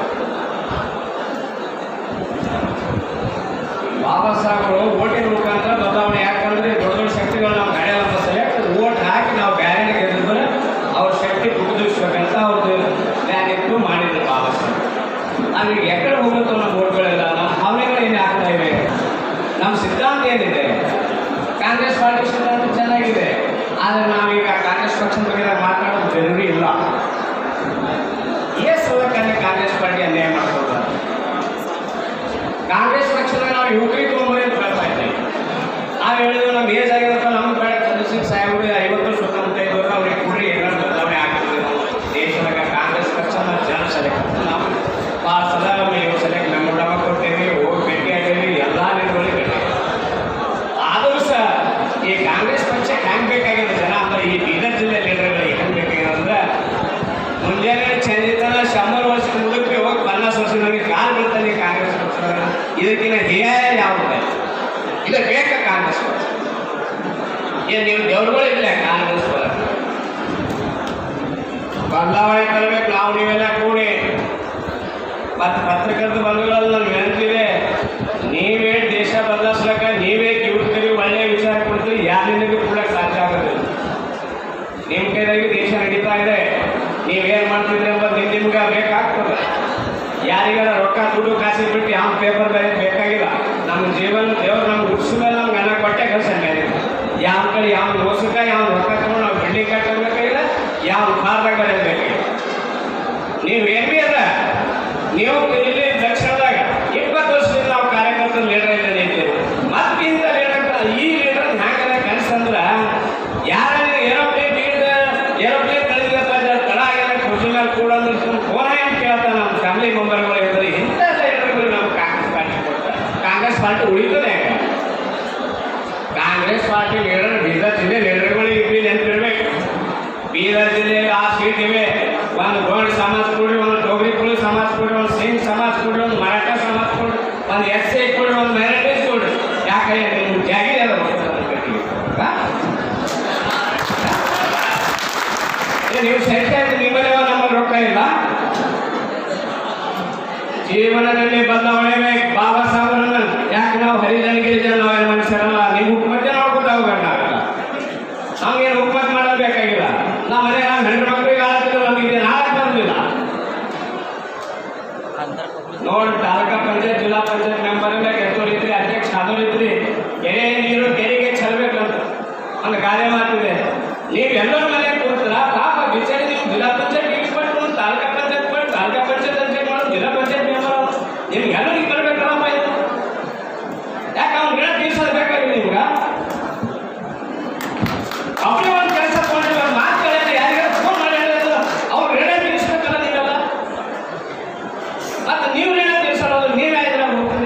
ಬಾಬಾ ಸಾಹೇಬರು ಓಟಿನ ಮುಖಾಂತರ ಬದಲಾವಣೆ ಯಾಕಂದ್ರೆ ದೊಡ್ಡ ದೊಡ್ಡ ಶಕ್ತಿಗಳು ನಾವು ನಡೆಯಲ್ಲ ಅಂತ ಸರಿಯಾಗಿ ಓಟ್ ಹಾಕಿ ನಾವು ಬ್ಯಾರೆಗೆ ಗೆದ್ದಿದ್ರೆ ಅವ್ರ ಶಕ್ತಿ ಕುಗ್ಗಿಸ್ಬೇಕಂತ ಅವ್ರದ್ದು ಪ್ಲಾನ್ ಇತ್ತು ಮಾಡಿದ್ರು ಬಾಬಾ ಸಾಹೇಬ್ ನಾವೀಗ ಎಕಡೆ ಹೋಗುತ್ತೋ ನಮ್ಮ ಓಟ್ಗಳೆಲ್ಲ ನಮ್ಮ ಭಾವನೆಗಳು ಏನೇ ಆಗ್ತಾ ಇವೆ ನಮ್ಮ ಸಿದ್ಧಾಂತ ಏನಿದೆ ಕಾಂಗ್ರೆಸ್ ಪಾರ್ಟಿ ಸಿದ್ಧಾಂತ ಚೆನ್ನಾಗಿದೆ ಆದರೆ ನಾವೀಗ ಕಾಂಗ್ರೆಸ್ ಪಕ್ಷದ ಬಗ್ಗೆ ನಾವು ಮಾತಾಡೋದು ಜರುರಿ ಇಲ್ಲ ಎಷ್ಟು ಸಲಕಲ್ಲಿ ಕಾಂಗ್ರೆಸ್ ಪಾರ್ಟಿ ಅನ್ಯಾಯ ಮಾಡ್ಬೋದು ಕಾಂಗ್ರೆಸ್ ಪಕ್ಷದ ನಾವು ಯುವಕರಿಗೆ ತೊಗೊಂಬರಿ ಅಂತ ಹೇಳ್ತಾ ಇದ್ದೀವಿ ನಾವು ಹೇಳಿದ್ವಿ ನಮ್ಮ ಏಜ್ ಆಗಿರುತ್ತೆ ನಮ್ಮ ಬೇಡ ಚಂದ್ರಸಿಂಗ್ ಸಾಹೇಬ್ರು ಐವತ್ತು ಸುತ್ತಮುತ್ತ ಇದ್ದವರು ಅವ್ರಿಗೆ ಕೊಡ್ರಿ ಏನಾದ್ರು ಬದಲಾವಣೆ ಆಗ್ತದೆ ದೇಶದಾಗ ಕಾಂಗ್ರೆಸ್ ಪಕ್ಷನ ಜನ ಸೆಲೆಕ್ಟ್ ನಾವು ಭಾಳ ಸಲ ನೀವು ಸೆಲೆಕ್ಟ್ ಮೆಮೊರಮ ಕೊಟ್ಟೇವಿ ಹೋಗಿ ಭೇಟಿ ಆಗೇವಿ ಎಲ್ಲ ನಿರ್ವಹಣೆ ಭೇಟಿ ಆದರೂ ಸಹ ಈ ಕಾಂಗ್ರೆಸ್ ಪಕ್ಷಕ್ಕೆ ಹೆಂಗೆ ಬೇಕಾಗಿದೆ ಜನ ಅಂದ್ರೆ ಈ ಬೀದರ್ ಜಿಲ್ಲೆ ಲೀಡರ್ಗಳಿಗೆ ಹೆಂಗೆ ಬೇಕಾಗಿದೆ ಅಂದ್ರೆ ಮುಂಜಾನೆ ಚಂದಿತನ ಶಂಬರ್ ವರ್ಷದ ಮುದುಕಿ ಹೋಗಿ ಪನ್ನಾಸ್ ವರ್ಷದವರೆಗೆ ಕಾಲು ಬೀಳ್ತಾನೆ ಕಾಂಗ್ರೆಸ್ ಪಕ್ಷ ಇದಕ್ಕಿಂತ ಹೇಯ ಯಾವುದು ಇದು ಬೇಕಾ ಕಾಂಗ್ರೆಸ್ ಪಕ್ಷ ಏನು ನೀವು ದೇವ್ರುಗಳು ಇಲ್ಲ ಕಾಂಗ್ರೆಸ್ ಪಕ್ಷ ಬದಲಾವಣೆ ತರಬೇಕು ನಾವು ನೀವೆಲ್ಲ ಕೂಡಿ ಮತ್ತು ಪತ್ರಕರ್ತ ಬಂಧುಗಳಲ್ಲಿ ನಾನು ವಿನಂತಿದೆ ನೀವೇ ದೇಶ ಬದಲಾಯಿಸ್ಲಕ್ಕ ನೀವೇ ಯುವಕರಿಗೆ ಒಳ್ಳೆಯ ವಿಚಾರ ಕೊಡ್ತೀವಿ ಯಾರಿಂದಲೂ ಕೊಡಕ್ಕೆ ಸಾಧ್ಯ ಆಗೋದಿಲ್ಲ ನಿಮ್ಮ ಕೈದಾಗಿ ದೇಶ ನಡೀತಾ ಇದೆ ನೀವೇನು ಮಾಡ್ತಿದ್ರಿ ಎಂಬುದು ನಿಮ್ ನಿಮ್ಗೆ ಬೇಕಾಗ್ತದೆ ಯಾರಿಗಾರ ರೊಕ್ಕ ದುಡ್ಡು ಕಾಸಿ ಬಿಟ್ಟು ಯಾವ ಪೇಪರ್ ಬೇರೆ ಬೇಕಾಗಿಲ್ಲ ನಮ್ಮ ಜೀವನ ದೇವ್ರು ನಮ್ಗೆ ಹುಟ್ಟಿದ ಮೇಲೆ ನಮ್ಗೆ ಅನ್ನ ಕೊಟ್ಟೆ ಕೆಲಸ ಮೇಲೆ ಯಾವ ಕಡೆ ಯಾವ ಮೋಸಕ ಯಾವ ರೊಕ್ಕ ತಗೊಂಡು ನಾವು ಬಿಲ್ಡಿಂಗ್ ಕಟ್ಟಬೇಕಾಗಿಲ್ಲ ಯಾವ ಕಾರ್ದಾಗ ಬರಬೇಕಾಗಿಲ್ಲ ನೀವು ಏನ್ ಬಿ ಅದ ನೀವು ಇಲ್ಲಿ ದಕ್ಷಿಣದಾಗ ಇಪ್ಪತ್ತು ವರ್ಷದಿಂದ ನಾವು ಕಾರ್ಯಕರ್ತರು ಲೀಡರ್ ಇಲ್ಲ ನಿಂತೀವಿ ಮತ್ತೆ ಇಂಥ ಲೀಡರ್ ಈ ಲೀಡರ್ ಹ್ಯಾಂಗದ ಕನಸಂದ್ರ ಯಾರ ಏರೋಪ್ಲೇನ್ ಬೀಳ್ದ ಏರೋಪ್ಲೇನ್ ಕಳೆದಿದ್ದಪ್ಪ ತಡ ಆಗಿಲ್ಲ ಕುರ್ಚಿ ಮೇಲೆ ಕೂಡ ಫೋನ್ ಹೆಂಗೆ ಕೇಳ್ತಾನೆ ನಮ್ಮ ಫ್ಯಾಮಿಲಿ ಮೆಂಬರ್ಗಳು ಇದ್ದಾರೆ ಇಂಥ ಲೀಡರ್ಗಳು ನಾವು ಕಾಂಗ್ರೆಸ್ ಪಾರ್ಟಿ ಕೊಡ್ತಾರೆ ಕಾಂಗ್ರೆಸ್ ಪಾರ್ಟಿ ಉಳಿತದೆ ಯಾಕೆ ಕಾಂಗ್ರೆಸ್ ಪಾರ್ಟಿ ಲೀಡರ್ ಬೀದರ್ ಜಿಲ್ಲೆ ಲೀಡರ್ಗಳು ಇರ್ಲಿ ನೆನಪಿರ್ಬೇಕು ಬೀದರ್ ಜಿಲ್ಲೆಯಲ್ಲಿ ಆ ಸೀಟ್ ಇವೆ ಒಂದು ಗೋಂಡ್ ಸಮಾಜ ಕೊಡ್ರಿ ಒಂದು ಡೋಗ್ರಿ ಕುಳಿ ಸಮಾಜ ಕೊಡ್ರಿ ಒಂದು ಸಿಂಗ್ ಸಮಾಜ ಕೊಡ್ರಿ ಒಂದು ಮರಾಠ ಸಮಾಜ ಕೊಡ್ರಿ ಒಂದು ಎಸ್ ಸಿ ಕೊಡ್ರಿ ಒಂದು ಮೈನಾರಿಟೀಸ್ ಕೊಡ್ರಿ ಯಾಕೆ ನಿಮ್ಮ ಜಾಗಿ ಅದ ನೀವು ಸೆಂಟರ್ ನಿಮ್ಮಲ್ಲಿ ನಮ್ಮಲ್ಲಿ ರೊಕ್ಕ ಇಲ್ಲ ಜೀವನದಲ್ಲಿ ಬದಲಾವಣೆ ಬೇಕು ಬಾಬಾ ಸಾಹೇಬ್ರನ್ನ ಯಾಕೆ ನಾವು ಹರಿಜನ ಗಿರಿಜನ ನಾವೇನು ಮನುಷ್ಯರಲ್ಲ ನೀವು ಹುಕ್ಕುಮತ್ತೆ ನೋಡ್ಕೊತ ಹೋಗ್ಬೇಕು ನಾವೆಲ್ಲ ನಮ್ಗೇನು ಹುಕ್ಕುಮತ್ ಮಾಡೋದು ಬೇಕಾಗಿಲ್ಲ ನಮ್ಮ ಮನೆ ನಾವು ಹೆಣ್ಣು ಮಕ್ಕಳಿಗೆ ಆಗ್ತಿಲ್ಲ ನಮ್ಗೆ ಇದೇನು ಹಾಕಿ ಬಂದಿಲ್ಲ ನೋಡಿ ತಾಲೂಕಾ ಪಂಚಾಯತ್ ಜಿಲ್ಲಾ ಪಂಚಾಯತ್ ಮೆಂಬರ್ ಕೆಟ್ಟೋರು ಇದ್ರಿ ಅಧ್ಯಕ್ಷ ಆದವ್ರು ಇದ್ರಿ ಕೆರೆ ನೀರು ಕೆರೆಗೆ ಚೆಲ್ಬೇಕಂತ ಒಂದು ಗಾದೆ ಮಾತಿದೆ ನೀವು ಎಲ್ಲರ ಮನೆ ಕೂತ್ರ ಪಾಪ ಬಿಚಾರಿ ನೀವು ಜಿಲ್ಲಾ ಪಂಚಾಯತ್ ಇಟ್ಬಿಟ್ಟು ಒಂದು ತಾಲೂಕಾ ಪಂಚಾಯತ್ ಮಾಡಿ ತಾಲೂಕಾ ಪಂಚಾಯತ್ ಅಧ್ಯಕ್ಷ ಮಾಡೋದು ಜಿಲ್ಲಾ ಪಂಚಾಯತ್ ಮೆಂಬರ್ ನಿಮ್ಗೆ ಎಲ್ಲರಿಗೆ ಬರ್ಬೇಕಲ್ಲಪ್ಪ ಇದು ಯಾಕೆ ಅವ್ನು ಗಿಡ ತೀರ್ಸೋದು ಬೇಕಾಗಿಲ್ಲ ನಿಮ್ಗೆ ಅವ್ರಿಗೆ ಒಂದು ಕೆಲಸ ಕೊಡ್ರಿ ಒಂದು ಮಾತು ಕೇಳಿದ್ರೆ ಯಾರಿಗಾರ ಫೋನ್ ಮಾಡಿ ಹೇಳಿದ್ರೆ ಅವ್ರು ಗಿಡ ತೀರಿಸ್ಬೇಕಲ್ಲ ನೀವೆಲ್ಲ ಮತ್ತೆ ನೀವು ಋಣ ತೀರ್ಸೋದು ನೀವೇ ಇದ್ರೆ ಹೋಗ್ತೀರಿ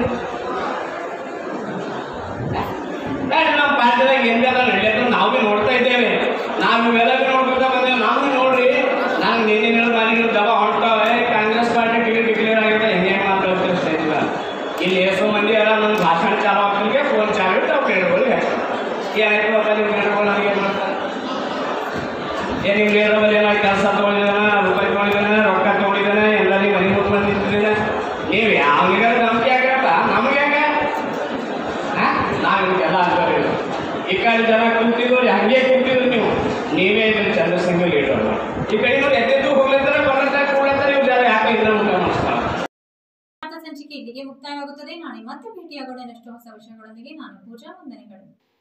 ಯಾಕೆ ನಮ್ಮ ಪಾರ್ಟಿದಾಗ ಎಂದೆಲ್ಲ ನಡೆಯೋದು ನಾವು ಭೀ ನೋಡ್ತಾ ಇದ್ದೇವೆ ನಾವು ಇವೆಲ್ಲ ಭೀ ನೋಡ್ಕೊತಾ ಬಂದೇವೆ ನಾವು ಭೀ ನೋಡ್ರಿ ನಾನು ನಿನ್ನೆ ಹೇಳೋ ಮಾಲಿಗೆ ದಬ ಹೊಂಟಾವೆ ಕಾಂಗ್ರೆಸ್ ಪಾರ್ಟಿ ಟಿಕೆಟ್ ಡಿಕ್ಲೇರ್ ಆಗಿದೆ ಹೆಂಗೆ ಮಾತಾಡ್ತೀವಿ ಸ್ಟೇಜ್ ಮೇಲೆ ಇಲ್ಲಿ ಎಷ್ಟೋ ಮಂದಿ ಎಲ್ಲ ನನ್ನ ಭಾಷಣ ಚಾಲು ಆಗ್ತಿಗೆ ಫೋನ್ ಚಾಲು ಇಟ್ಟು ಅವ್ರು ಕೇಳ್ಬೋದು ಏನಾಯ್ತು ಅಪ್ಪ ನಿಮ್ಮ ಕೇಳ್ಬೋದು ನನಗೆ ಏನು ಮಾಡ್ತಾರೆ ಏನು ನಿಮ್ಮ ಲೀಡರ್ ಏನಾದ್ರು ಕೆಲಸ ತೊಗೊಂಡಿದ್ದಾನೆ ರೂಪಾಯಿ ತೊಗೊಂಡಿದ್ದಾನೆ ರೊಕ್ಕ ತೊಗೊಂಡಿದ್ದಾನೆ ಎಲ್ಲರಿಗೂ ಮನೆ ಮುಟ್ಟು ಬಂದು ನಿಂತಿದ್ದಾನೆ ನೀವು ಯಾವನಿಗಾರ ನಂಬಿಕೆ ಯಾಕಪ್ಪ ನಮಗೆ ಯಾಕೆ ನಾವು ನಿಮ್ಗೆಲ್ಲ ಅನ್ಕೋರಿ ಈ ಕಡೆ ಜನ ಕೂತಿದ್ರು ಹಂಗೆ ಕೂತಿದ್ರು ನೀವು ನೀವೇ ಇದ್ರಿ ಚಂದ್ರಸಿಂಗ್ ಲೀಡರ್ ಈ ಕಡೆನವ್ರು ಎದ್ದೆದ್ದು ಹೋಗ್ಲತ್ತಾರೆ ಬರ್ಲತ್ತಾರೆ ಕೂಡ್ಲತ್ತಾರೆ ಇವ್ರು ಜನ ಯಾಕೆ ಇದ್ರ ಮುಖ ಮಾಡಿಸ್ತಾರೆ ವಾರ್ತಾ ಸಂಚಿಕೆ ಇಲ್ಲಿಗೆ ಮುಕ್ತಾಯವಾಗುತ್ತದೆ ನಾಳೆ ಮತ್ತೆ ಭೇಟಿಯಾಗೋಣ ಇನ್ನಷ್ಟು ಹೊಸ ವಿಷಯಗಳೊಂದಿಗೆ ನಾನು ಪೂಜಾ ವಂದನೆಗಳು